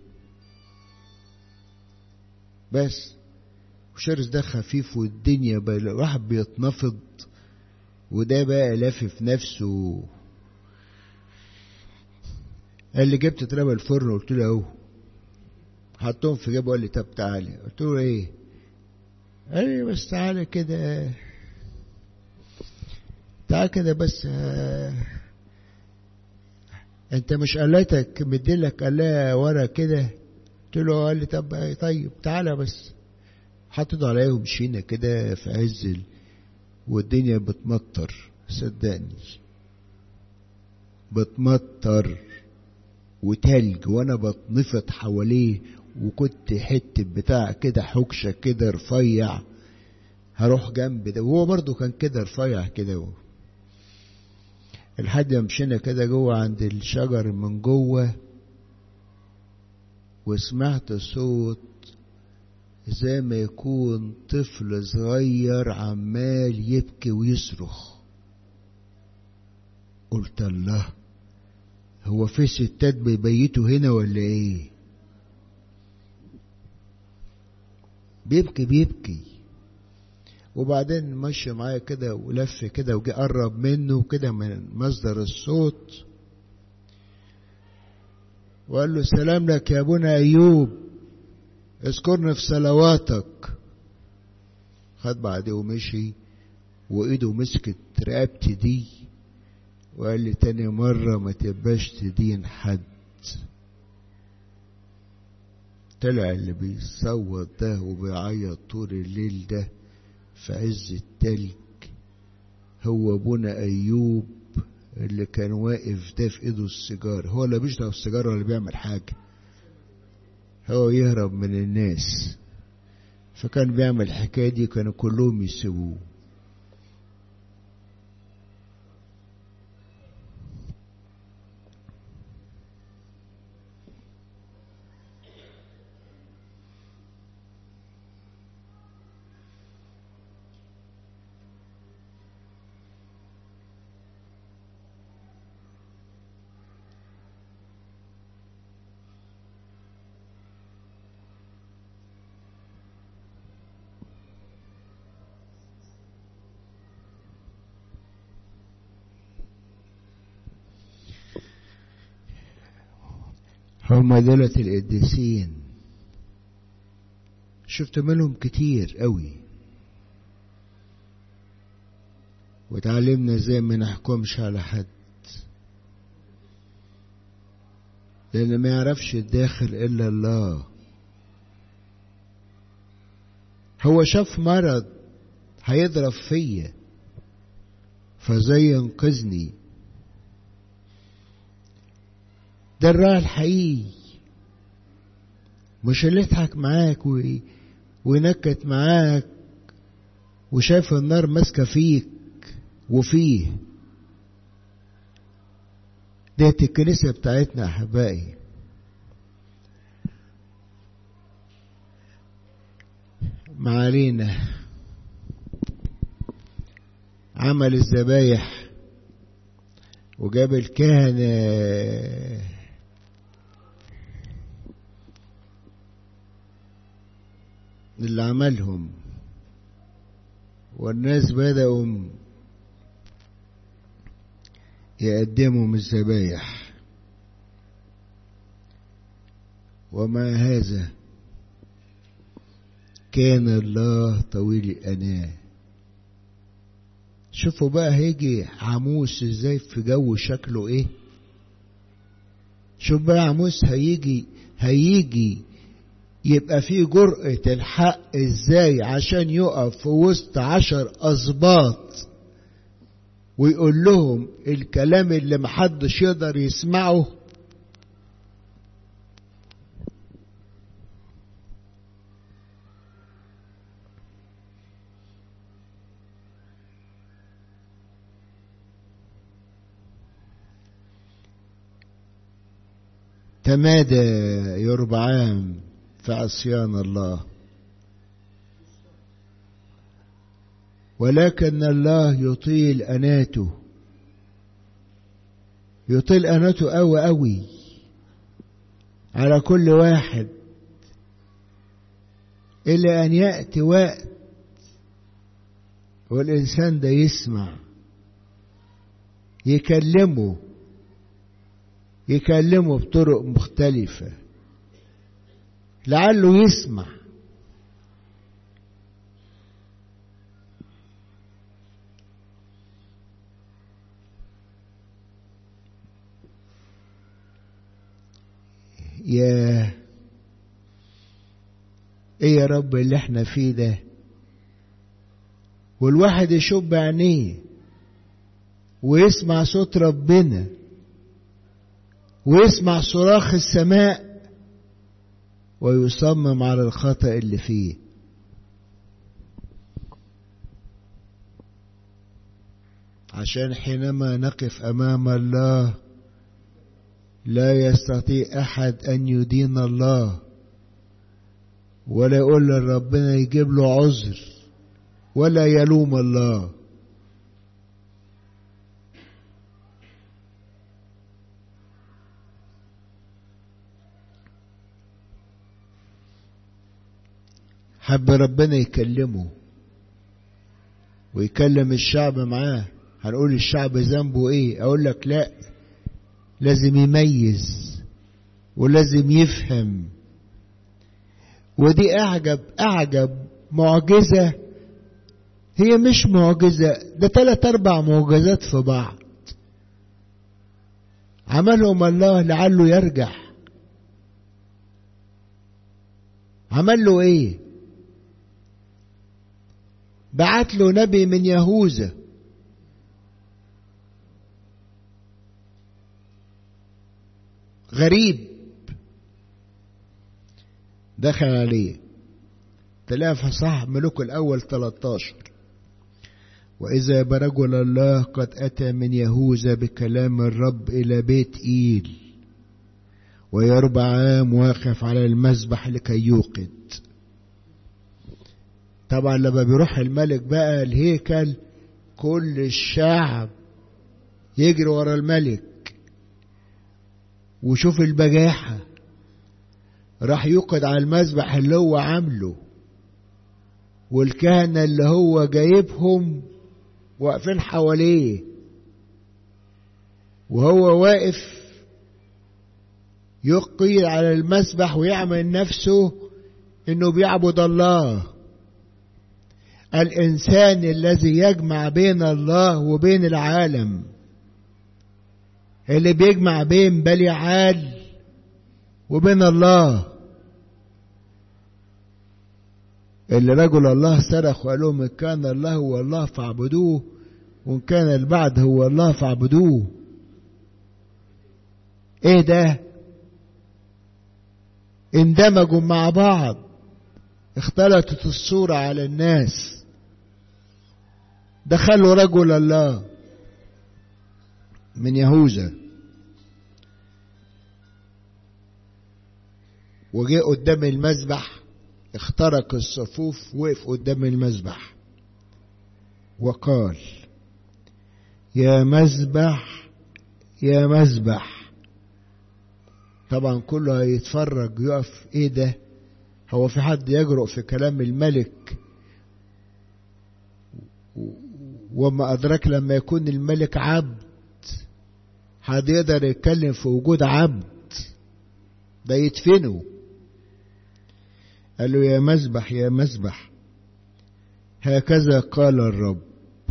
بس الشرز ده خفيف والدنيا بقى الواحد بيتنفض وده بقى لافف نفسه قال لي جبت تراب الفرن قلت له اهو حطهم في جيبه قال لي طب تعالى قلت له ايه قال لي بس تعالى كده تعالى كده بس آه انت مش قلتك مديلك قلاها ورا كده قلت له قال لي طب طيب تعالى بس حطيت عليا ومشينا كده في عز ال... والدنيا بتمطر صدقني بتمطر وتلج وانا بتنفض حواليه وكنت حتة بتاع كده حكشة كده رفيع هروح جنب ده وهو برضه كان كده رفيع كده لحد ما مشينا كده جوه عند الشجر من جوه وسمعت صوت زي ما يكون طفل صغير عمال يبكي ويصرخ قلت الله هو في ستات بيبيتوا هنا ولا ايه بيبكي بيبكي وبعدين مشي معايا كده ولف كده وجي قرب منه كده من مصدر الصوت وقال له سلام لك يا ابونا ايوب اذكرني في صلواتك خد بعديه ومشي وايده مسكت رقبتي دي وقال لي تاني مرة ما تبقاش تدين حد طلع اللي بيصوت ده وبيعيط طول الليل ده في عز التلج هو ابونا ايوب اللي كان واقف ده في ايده السيجار هو لا بيشرب السيجاره ولا بيعمل حاجه هو يهرب من الناس فكان بيعمل الحكايه دي كانوا كلهم يسيبوه هم دولة القديسين شفت منهم كتير قوي وتعلمنا ازاي ما نحكمش على حد لأن ما يعرفش الداخل إلا الله هو شاف مرض هيضرب فيا فزي ينقذني ده الراعي الحقيقي مش اللي يضحك معاك وينكت معاك وشايف النار ماسكه فيك وفيه ديت الكنيسة بتاعتنا أحبائي ما علينا عمل الذبايح وجاب الكهنة اللي عملهم والناس بدأوا يقدموا الذبايح ومع هذا كان الله طويل الأناة شوفوا بقى هيجي عموس ازاي في جو شكله ايه شوف بقى عموس هيجي هيجي يبقى فيه جرأة الحق ازاي عشان يقف في وسط عشر أسباط ويقول لهم الكلام اللي محدش يقدر يسمعه تمادى يربعام في عصيان الله ولكن الله يطيل أناته يطيل أناته أوي أوي على كل واحد إلى أن يأتي وقت والإنسان ده يسمع يكلمه يكلمه بطرق مختلفة لعله يسمع يا ايه يا رب اللي احنا فيه ده والواحد يشوف بعينيه ويسمع صوت ربنا ويسمع صراخ السماء ويصمم على الخطأ اللي فيه عشان حينما نقف أمام الله لا يستطيع أحد أن يدين الله ولا يقول لربنا يجيب له عذر ولا يلوم الله حب ربنا يكلمه ويكلم الشعب معاه هنقول الشعب ذنبه ايه اقول لك لا لازم يميز ولازم يفهم ودي اعجب اعجب معجزة هي مش معجزة ده تلات اربع معجزات في بعض عملهم الله لعله يرجع عمل له ايه بعت له نبي من يهوذا غريب دخل عليه تلاقي في صح ملوك الأول 13 وإذا برجل الله قد أتى من يهوذا بكلام الرب إلى بيت إيل ويربعام واقف على المذبح لكي يوقد طبعا لما بيروح الملك بقى الهيكل كل الشعب يجري ورا الملك وشوف البجاحة راح يوقد على المذبح اللي هو عامله والكهنة اللي هو جايبهم واقفين حواليه وهو واقف يقيل على المسبح ويعمل نفسه انه بيعبد الله الانسان الذي يجمع بين الله وبين العالم اللي بيجمع بين بليعال وبين الله اللي رجل الله صرخ وقال لهم إن كان الله هو الله فاعبدوه وإن كان البعد هو الله فاعبدوه إيه ده؟ اندمجوا مع بعض اختلطت الصورة على الناس دخلوا رجل الله من يهوذا وجاء قدام المذبح اخترق الصفوف وقف قدام المذبح وقال يا مذبح يا مذبح طبعا كله هيتفرج يقف ايه ده هو في حد يجرؤ في كلام الملك وما أدرك لما يكون الملك عبد حد يقدر يتكلم في وجود عبد ده يدفنه قال له يا مذبح يا مذبح هكذا قال الرب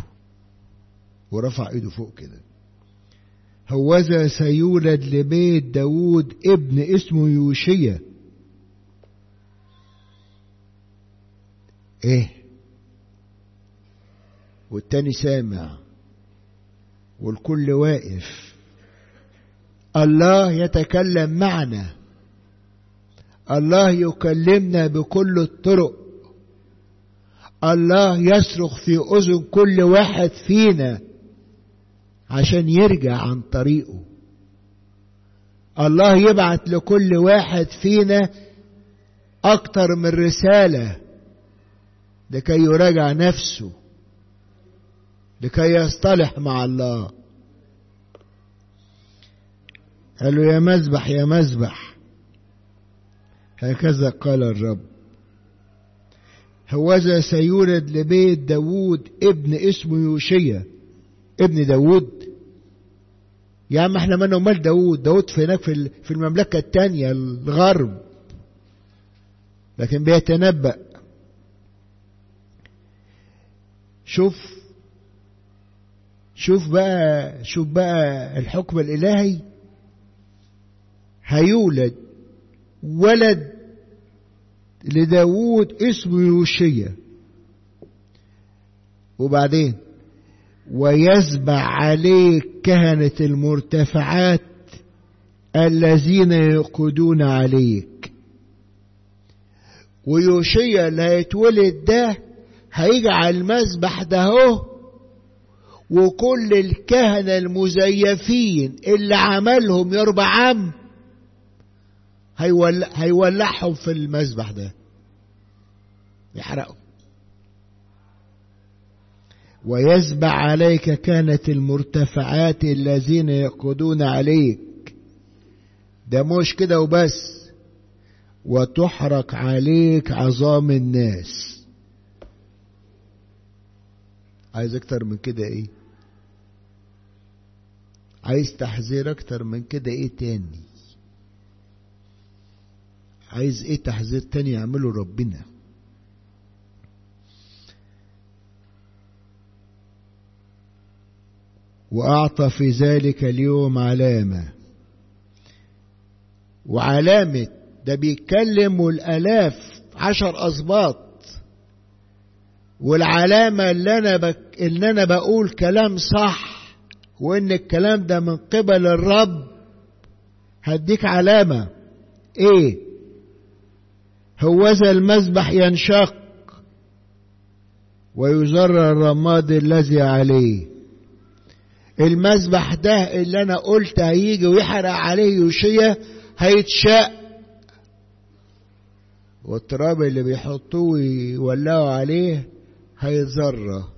ورفع ايده فوق كده هوذا سيولد لبيت داود ابن اسمه يوشيا ايه والتاني سامع والكل واقف الله يتكلم معنا الله يكلمنا بكل الطرق الله يصرخ في اذن كل واحد فينا عشان يرجع عن طريقه الله يبعت لكل واحد فينا اكتر من رساله لكي يراجع نفسه لكي يصطلح مع الله قال له يا مذبح يا مذبح هكذا قال الرب هوذا سيولد لبيت داود ابن اسمه يوشيا ابن داود يا عم احنا مالنا ومال داود داود في هناك في في المملكة التانية الغرب لكن بيتنبأ شوف شوف بقى شوف بقى الحكم الإلهي هيولد ولد لداود اسمه يوشيا وبعدين ويسبع عليه كهنة المرتفعات الذين يقودون عليك ويوشيا اللي هيتولد ده هيجي على المذبح ده اهو وكل الكهنة المزيفين اللي عملهم يربعام هيولع هيولعهم في المذبح ده يحرقهم ويسبع عليك كانت المرتفعات الذين يقودون عليك ده مش كده وبس وتحرق عليك عظام الناس عايز اكتر من كده ايه عايز تحذير اكتر من كده ايه تاني عايز ايه تحذير تاني يعمله ربنا واعطى في ذلك اليوم علامه وعلامه ده بيتكلم والالاف عشر اسباط والعلامه اللي انا بك اللي انا بقول كلام صح وان الكلام ده من قبل الرب هديك علامه ايه هوذا المذبح ينشق ويزر الرماد الذي عليه المذبح ده اللي انا قلت هيجي ويحرق عليه يوشيا هيتشق والتراب اللي بيحطوه ويولعوا عليه هيتذرى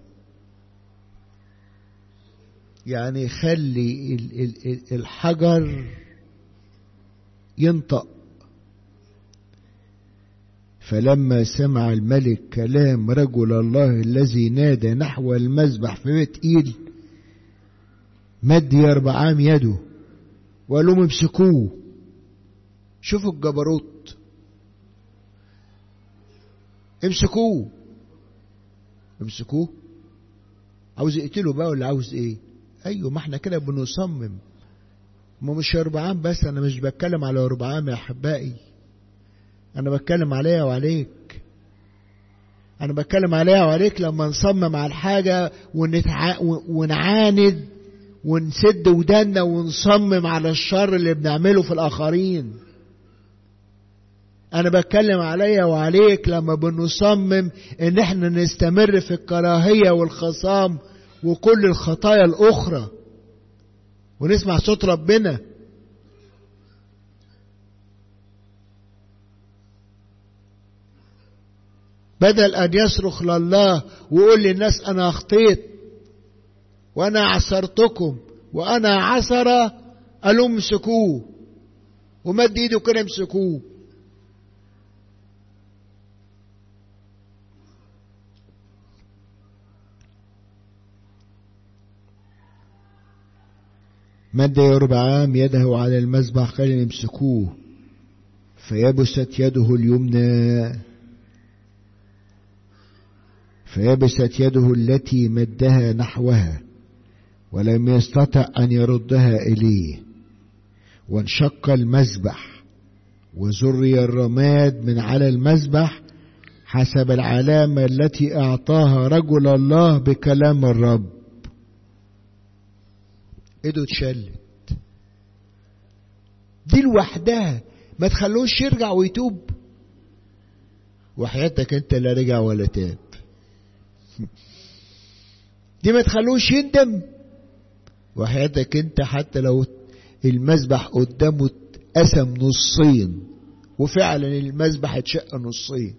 يعني خلي الحجر ينطق فلما سمع الملك كلام رجل الله الذي نادى نحو المذبح في بيت إيل مد يربعام يده وقال لهم امسكوه شوفوا الجبروت امسكوه امسكوه عاوز يقتله بقى ولا عاوز ايه ايوه ما احنا كده بنصمم ما مش ربعام بس انا مش بتكلم على ربعام يا احبائي انا بتكلم عليا وعليك انا بتكلم عليا وعليك لما نصمم على الحاجة ونتع... ونعاند ونسد ودنا ونصمم على الشر اللي بنعمله في الاخرين انا بتكلم عليا وعليك لما بنصمم ان احنا نستمر في الكراهية والخصام وكل الخطايا الاخرى ونسمع صوت ربنا بدل ان يصرخ لله ويقول للناس انا اخطيت وانا عصرتكم وانا عصر قالوا امسكوه ومد ايده كده امسكوه مد يربعام يده على المذبح قال يمسكوه فيبست يده اليمنى فيبست يده التي مدها نحوها ولم يستطع أن يردها إليه وانشق المذبح وزري الرماد من على المذبح حسب العلامة التي أعطاها رجل الله بكلام الرب ايده اتشلت دي لوحدها ما تخلوش يرجع ويتوب وحياتك انت لا رجع ولا تاب دي ما تخلوش يندم وحياتك انت حتى لو المذبح قدامه اتقسم نصين وفعلا المذبح اتشق نصين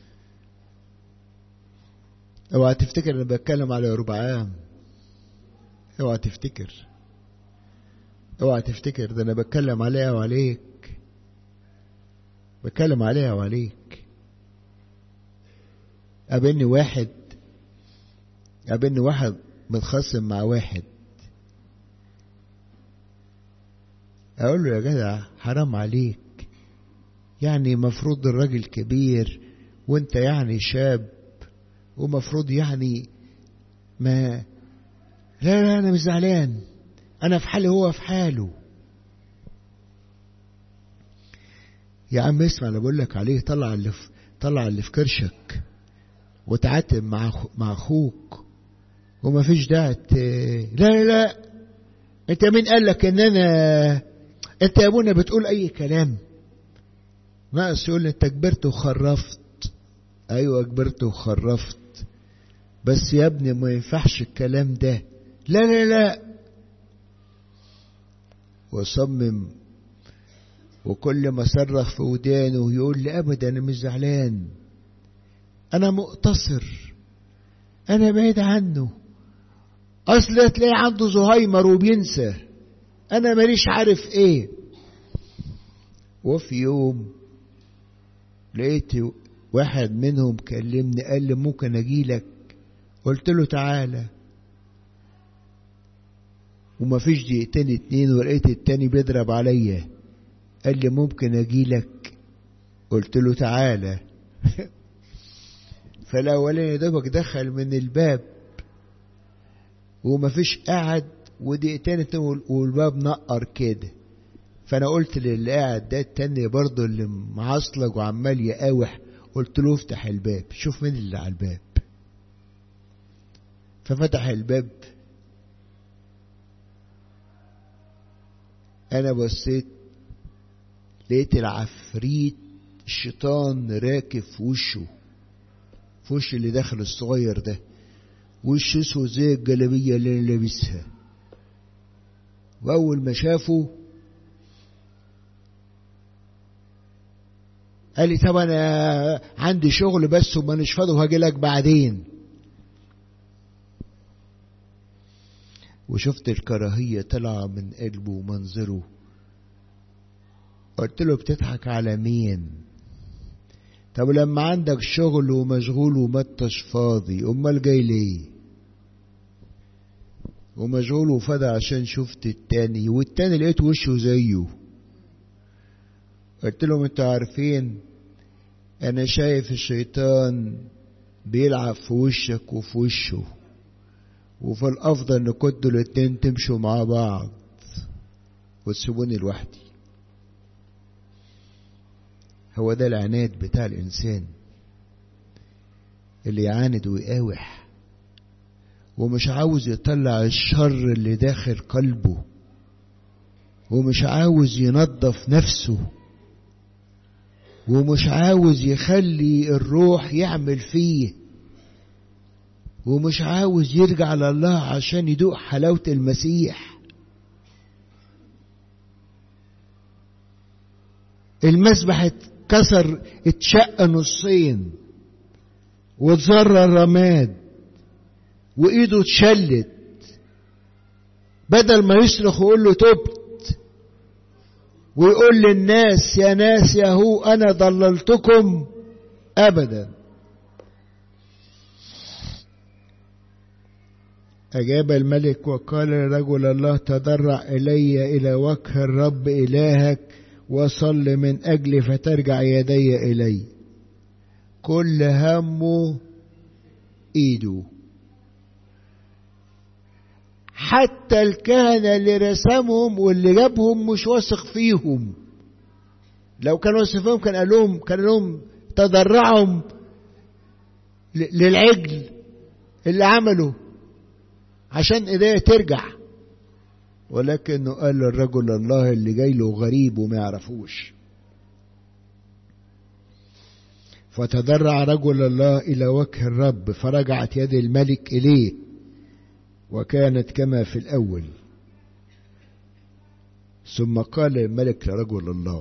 اوعى تفتكر انا بتكلم على ربعام اوعى تفتكر اوعى تفتكر ده انا بتكلم عليها وعليك بتكلم عليها وعليك قابلني واحد قابلني واحد متخاصم مع واحد اقول له يا جدع حرام عليك يعني مفروض الراجل كبير وانت يعني شاب ومفروض يعني ما لا لا انا مش زعلان انا في حالي هو في حاله يا عم اسمع انا بقول لك عليه طلع اللي في طلع اللي في كرشك وتعاتب مع مع اخوك وما فيش داعي لا لا لا انت مين قال لك ان انا انت يا ابونا بتقول اي كلام ناقص يقول انت كبرت وخرفت ايوه كبرت وخرفت بس يا ابني ما ينفعش الكلام ده لا لا لا وصمم وكل ما صرخ في ودانه يقول لي ابدا انا مش زعلان انا مقتصر انا بعيد عنه اصل تلاقي عنده زهايمر وبينسى انا ماليش عارف ايه وفي يوم لقيت واحد منهم كلمني قال لي ممكن اجيلك قلت له تعالى وما فيش دقيقتين اتنين ولقيت التاني بيضرب عليا قال لي ممكن اجيلك قلت له تعالى فالاولاني دوبك دخل من الباب وما فيش قعد ودقيقتين والباب نقر كده فانا قلت للي قاعد ده التاني برضه اللي معصلج وعمال يقاوح قلت له افتح الباب شوف مين اللي على الباب ففتح الباب انا بصيت لقيت العفريت الشيطان راكب في وشه في وش اللي داخل الصغير ده وش اسود زي الجلابيه اللي انا لابسها واول ما شافه قال لي طب انا عندي شغل بس ومانيش فاضي وهاجي لك بعدين وشفت الكراهية طالعة من قلبه ومنظره قلت له بتضحك على مين طب لما عندك شغل ومشغول وما انتش فاضي امال جاي ليه ومشغول وفاضي عشان شفت التاني والتاني لقيت وشه زيه قلت لهم انتوا عارفين انا شايف الشيطان بيلعب في وشك وفي وشه وفي الافضل ان كنتوا الاتنين تمشوا مع بعض وتسيبوني لوحدي هو ده العناد بتاع الإنسان اللي يعاند ويقاوح ومش عاوز يطلع الشر اللي داخل قلبه ومش عاوز ينظف نفسه ومش عاوز يخلي الروح يعمل فيه ومش عاوز يرجع لله عشان يدوق حلاوة المسيح المسبح اتكسر اتشق نصين واتزرر رماد وايده اتشلت بدل ما يصرخ ويقول له تبت ويقول للناس يا ناس يا هو انا ضللتكم ابدا أجاب الملك وقال لرجل الله تضرع إلي إلى وجه الرب إلهك وصل من أجلي فترجع يدي إلي كل همه إيده حتى الكهنة اللي رسمهم واللي جابهم مش واثق فيهم لو كان واثق فيهم كان قال لهم كان لهم تضرعهم للعجل اللي عمله عشان ايديه ترجع ولكنه قال للرجل الله اللي جاي له غريب وما يعرفوش فتضرع رجل الله إلى وجه الرب فرجعت يد الملك إليه وكانت كما في الأول ثم قال الملك لرجل الله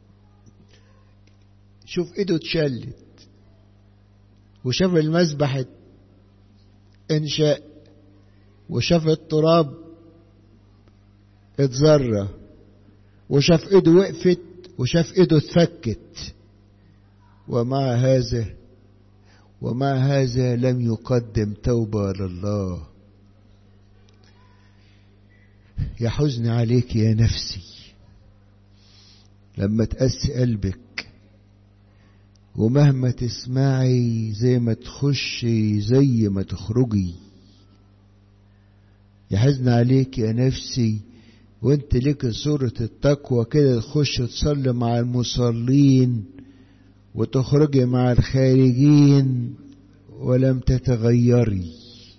شوف ايده اتشلت وشاف المذبح انشاء وشاف التراب اتزرى وشاف ايده وقفت وشاف ايده اتفكت ومع هذا ومع هذا لم يقدم توبة لله يا حزن عليك يا نفسي لما تقسي قلبك ومهما تسمعي زي ما تخشي زي ما تخرجي يحزن عليك يا نفسي وانت لك صورة التقوى كده تخش تصلي مع المصلين وتخرجي مع الخارجين ولم تتغيري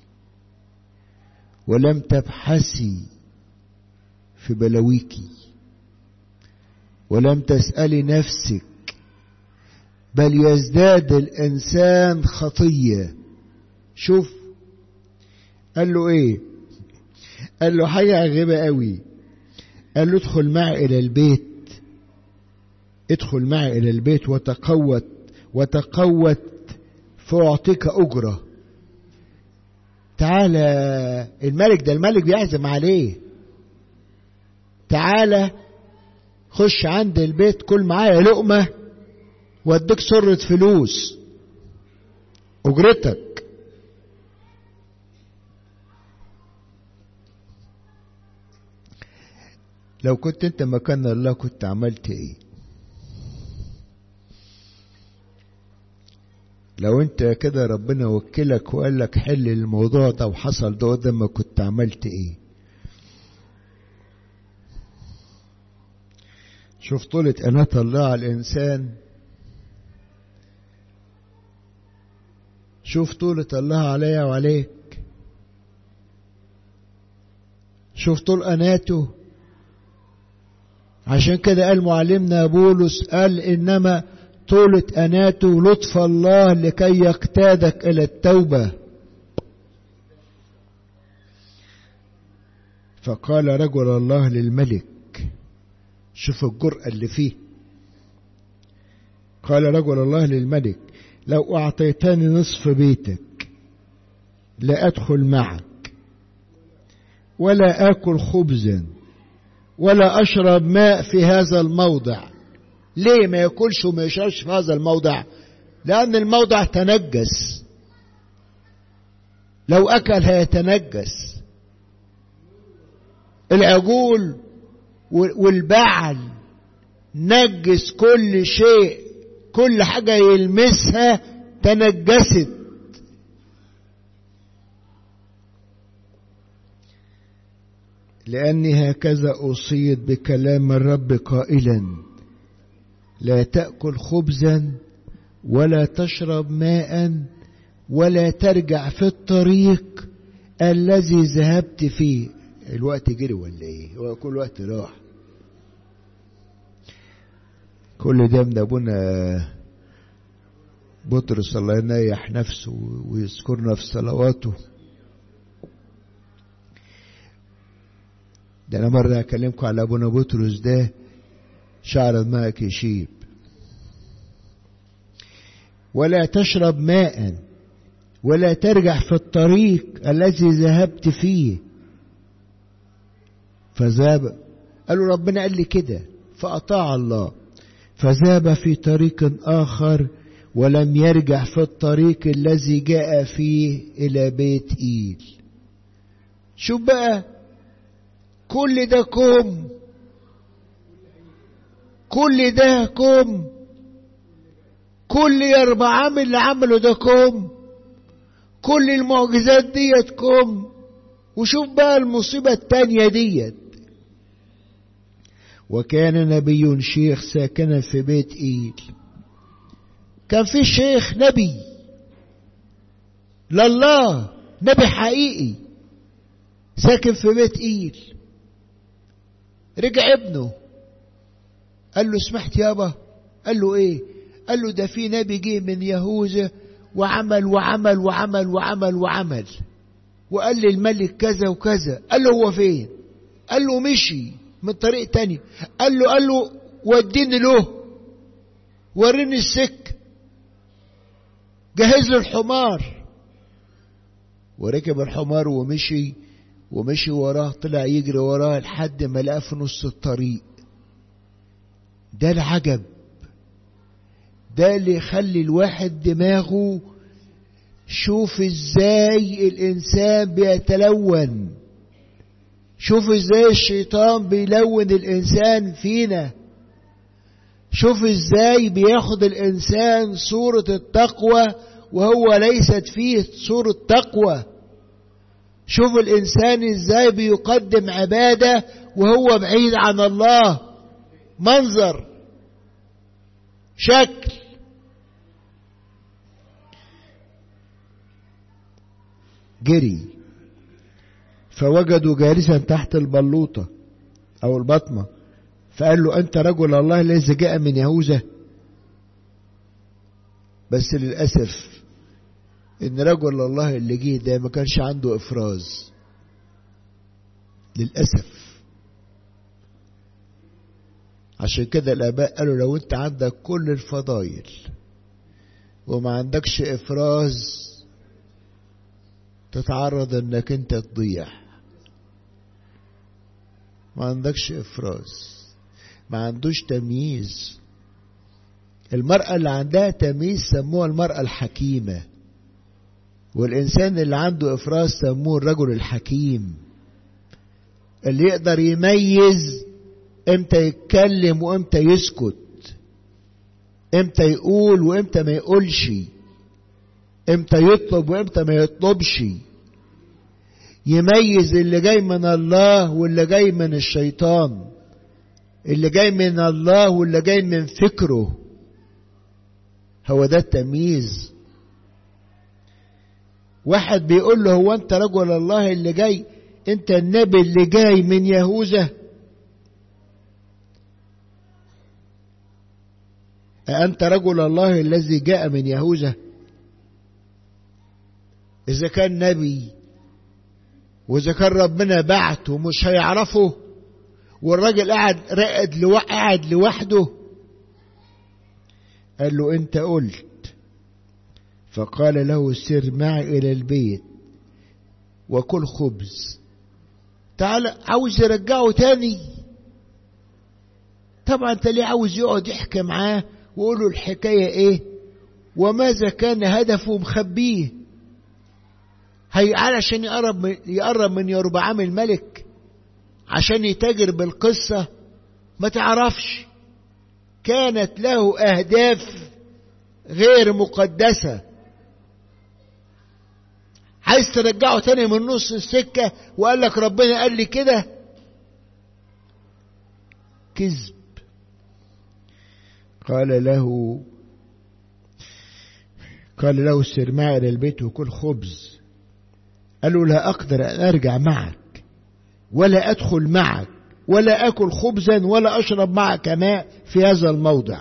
ولم تبحثي في بلاويكي ولم تسألي نفسك بل يزداد الإنسان خطية شوف قال له ايه قال له حاجة عجيبة قوي قال له ادخل معي إلى البيت ادخل معي إلى البيت وتقوت وتقوت فأعطيك أجرة تعالى الملك ده الملك بيعزم عليه تعالى خش عند البيت كل معايا لقمة واديك سرة فلوس أجرتك لو كنت انت مكان الله كنت عملت ايه لو انت كده ربنا وكلك وقال لك حل الموضوع ده وحصل ده قدام كنت عملت ايه شوف طولة أناة الله على الإنسان شوف طولة الله عليا وعليك شوف طول أناته عشان كده قال معلمنا بولس قال إنما طولة أناته لطف الله لكي يقتادك إلى التوبة فقال رجل الله للملك شوف الجرأة اللي فيه قال رجل الله للملك لو أعطيتني نصف بيتك لا أدخل معك ولا آكل خبزا ولا أشرب ماء في هذا الموضع ليه ما ياكلش وما يشربش في هذا الموضع لأن الموضع تنجس لو أكل هيتنجس العجول والبعل نجس كل شيء كل حاجة يلمسها تنجست لأني هكذا أوصيت بكلام الرب قائلا لا تأكل خبزا ولا تشرب ماء ولا ترجع في الطريق الذي ذهبت فيه الوقت جري ولا ايه هو كل وقت راح كل ده من ابونا بطرس الله ينيح نفسه ويذكرنا في صلواته ده انا مره اكلمكم على ابونا بطرس ده شعر دماغك يشيب ولا تشرب ماء ولا ترجع في الطريق الذي ذهبت فيه فذهب قالوا ربنا قال لي كده فأطاع الله فذهب في طريق آخر ولم يرجع في الطريق الذي جاء فيه إلى بيت إيل شوف بقى كل ده كوم كل ده كوم كل يربعام اللي عمله ده كوم كل المعجزات ديت كوم وشوف بقى المصيبة التانية ديت وكان نبي شيخ ساكنا في بيت إيل كان في شيخ نبي لله نبي حقيقي ساكن في بيت إيل رجع ابنه قال له سمحت يابا قال له ايه قال له ده في نبي جه من يهوذا وعمل وعمل وعمل وعمل وعمل وقال لي الملك كذا وكذا قال له هو فين قال له مشي من طريق تاني قال له قال له وديني له وريني السك جهز له الحمار وركب الحمار ومشي ومشي وراه طلع يجري وراه لحد ما لقاه في نص الطريق ده العجب ده اللي يخلي الواحد دماغه شوف ازاي الانسان بيتلون شوف ازاي الشيطان بيلون الانسان فينا شوف ازاي بياخد الانسان صورة التقوى وهو ليست فيه صورة تقوى شوف الانسان ازاي بيقدم عبادة وهو بعيد عن الله منظر شكل جري فوجدوا جالسا تحت البلوطة أو البطمة فقال له أنت رجل الله الذي جاء من يهوذا بس للأسف إن رجل الله اللي جه ده ما كانش عنده إفراز للأسف عشان كده الآباء قالوا لو أنت عندك كل الفضايل وما عندكش إفراز تتعرض انك انت تضيع ما عندكش افراز ما عندوش تمييز المرأة اللي عندها تمييز سموها المرأة الحكيمة والإنسان اللي عنده إفراز سموه الرجل الحكيم اللي يقدر يميز امتى يتكلم وامتى يسكت امتى يقول وامتى ما يقولش امتى يطلب وامتى ما يطلبش يميز اللي جاي من الله واللي جاي من الشيطان اللي جاي من الله واللي جاي من فكره هو ده التمييز واحد بيقول له هو انت رجل الله اللي جاي انت النبي اللي جاي من يهوذا أأنت رجل الله الذي جاء من يهوذا إذا كان نبي وإذا كان ربنا بعته مش هيعرفه والراجل قاعد راقد لو... قاعد لوحده قال له أنت قلت فقال له سر معي إلى البيت وكل خبز تعال عاوز يرجعه تاني طبعا انت ليه عاوز يقعد يحكي معاه ويقول له الحكاية ايه وماذا كان هدفه مخبيه هي علشان يقرب من يقرب من يربعام الملك عشان يتاجر بالقصة ما تعرفش كانت له أهداف غير مقدسة عايز ترجعه تاني من نص السكة وقال لك ربنا قال لي كده كذب قال له قال له سر معي إلى البيت وكل خبز قال له لا أقدر أن أرجع معك ولا أدخل معك ولا أكل خبزا ولا أشرب معك ماء في هذا الموضع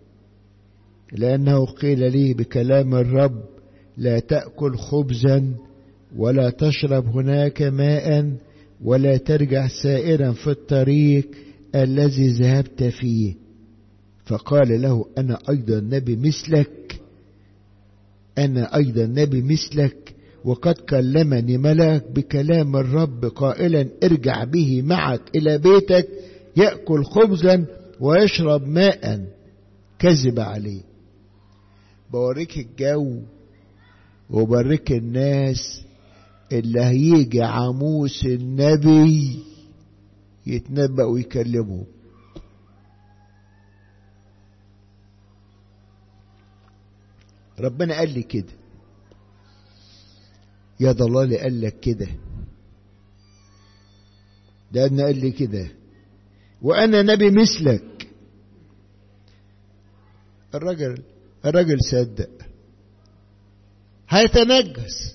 لأنه قيل لي بكلام الرب لا تأكل خبزا ولا تشرب هناك ماء ولا ترجع سائرا في الطريق الذي ذهبت فيه فقال له أنا أيضا نبي مثلك أنا أيضا نبي مثلك وقد كلمني ملاك بكلام الرب قائلا ارجع به معك إلى بيتك يأكل خبزا ويشرب ماء كذب عليه بوريك الجو وبوريك الناس اللي هيجي عموس النبي يتنبأ ويكلمهم ربنا قال لي كده يا ضلالي قال لك كده ده ابن قال لي كده وانا نبي مثلك الراجل الراجل صدق هيتنجس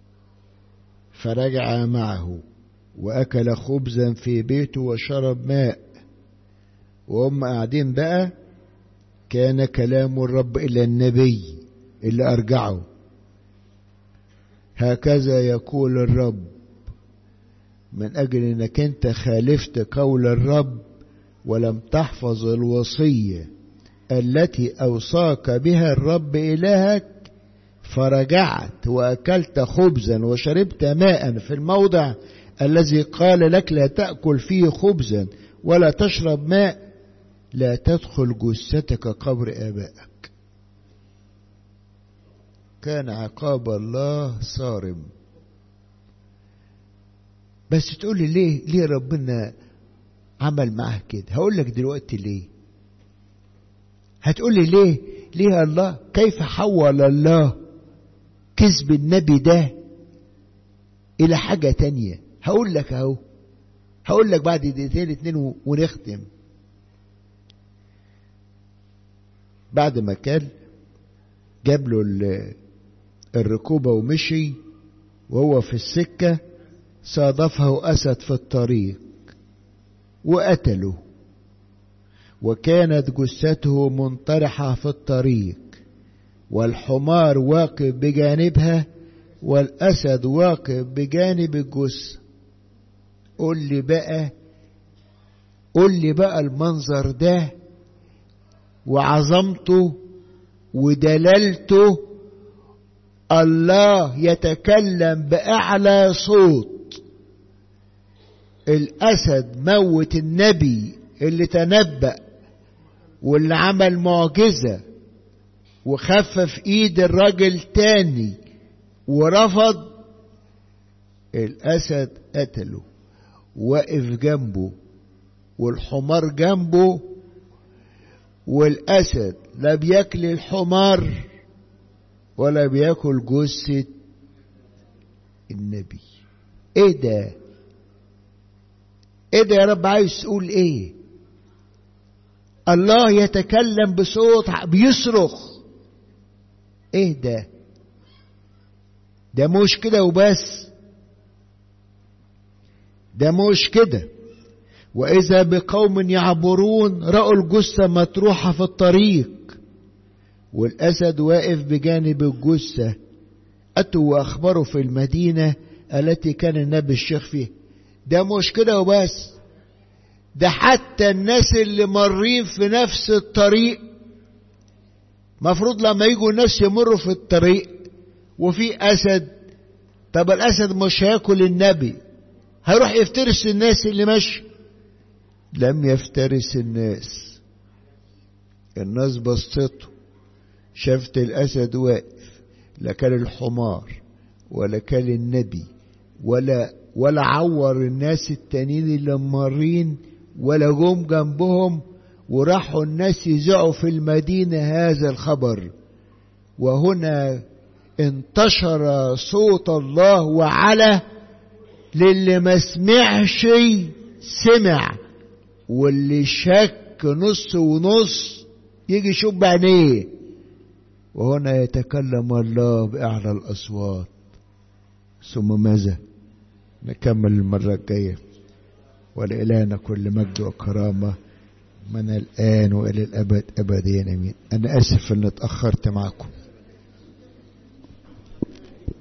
فرجع معه واكل خبزا في بيته وشرب ماء وهم قاعدين بقى كان كلام الرب الى النبي اللي ارجعه هكذا يقول الرب من اجل انك انت خالفت قول الرب ولم تحفظ الوصيه التي اوصاك بها الرب الهك فرجعت واكلت خبزا وشربت ماء في الموضع الذي قال لك لا تاكل فيه خبزا ولا تشرب ماء لا تدخل جثتك قبر ابائك كان عقاب الله صارم بس تقول لي ليه ليه ربنا عمل معاه كده هقول لك دلوقتي ليه هتقول لي ليه ليه الله كيف حول الله كذب النبي ده الى حاجة تانية هقول لك اهو هقول لك بعد دقيقتين اتنين ونختم بعد ما كان جاب له الركوبة ومشي وهو في السكة صادفه أسد في الطريق وقتله وكانت جثته منطرحة في الطريق والحمار واقف بجانبها والأسد واقف بجانب الجثة قول لي بقى قول لي بقى المنظر ده وعظمته ودلالته الله يتكلم بأعلى صوت الأسد موت النبي اللي تنبأ واللي عمل معجزة وخفف ايد الراجل تاني ورفض الأسد قتله واقف جنبه والحمار جنبه والأسد لا بياكل الحمار ولا بياكل جثة النبي ايه ده ايه ده يا رب عايز تقول ايه الله يتكلم بصوت بيصرخ ايه ده ده مش كده وبس ده مش كده واذا بقوم يعبرون راوا الجثه مطروحه في الطريق والاسد واقف بجانب الجثه اتوا واخبروا في المدينه التي كان النبي الشيخ فيها ده مش كده وبس ده حتى الناس اللي مارين في نفس الطريق مفروض لما يجوا الناس يمروا في الطريق وفي اسد طب الاسد مش هياكل النبي هيروح يفترس الناس اللي ماشي لم يفترس الناس الناس بسطته شافت الاسد واقف لا كان الحمار ولا كان النبي ولا ولا عور الناس التانيين اللي مارين ولا جم جنبهم وراحوا الناس يذيعوا في المدينة هذا الخبر وهنا انتشر صوت الله وعلى للي ما سمعش سمع واللي شك نص ونص يجي يشوف بعينيه وهنا يتكلم الله بأعلى الأصوات ثم ماذا نكمل المرة الجاية ولإلهنا كل مجد وكرامة من الآن وإلى الأبد أبدين أمين أنا آسف إن اتأخرت معكم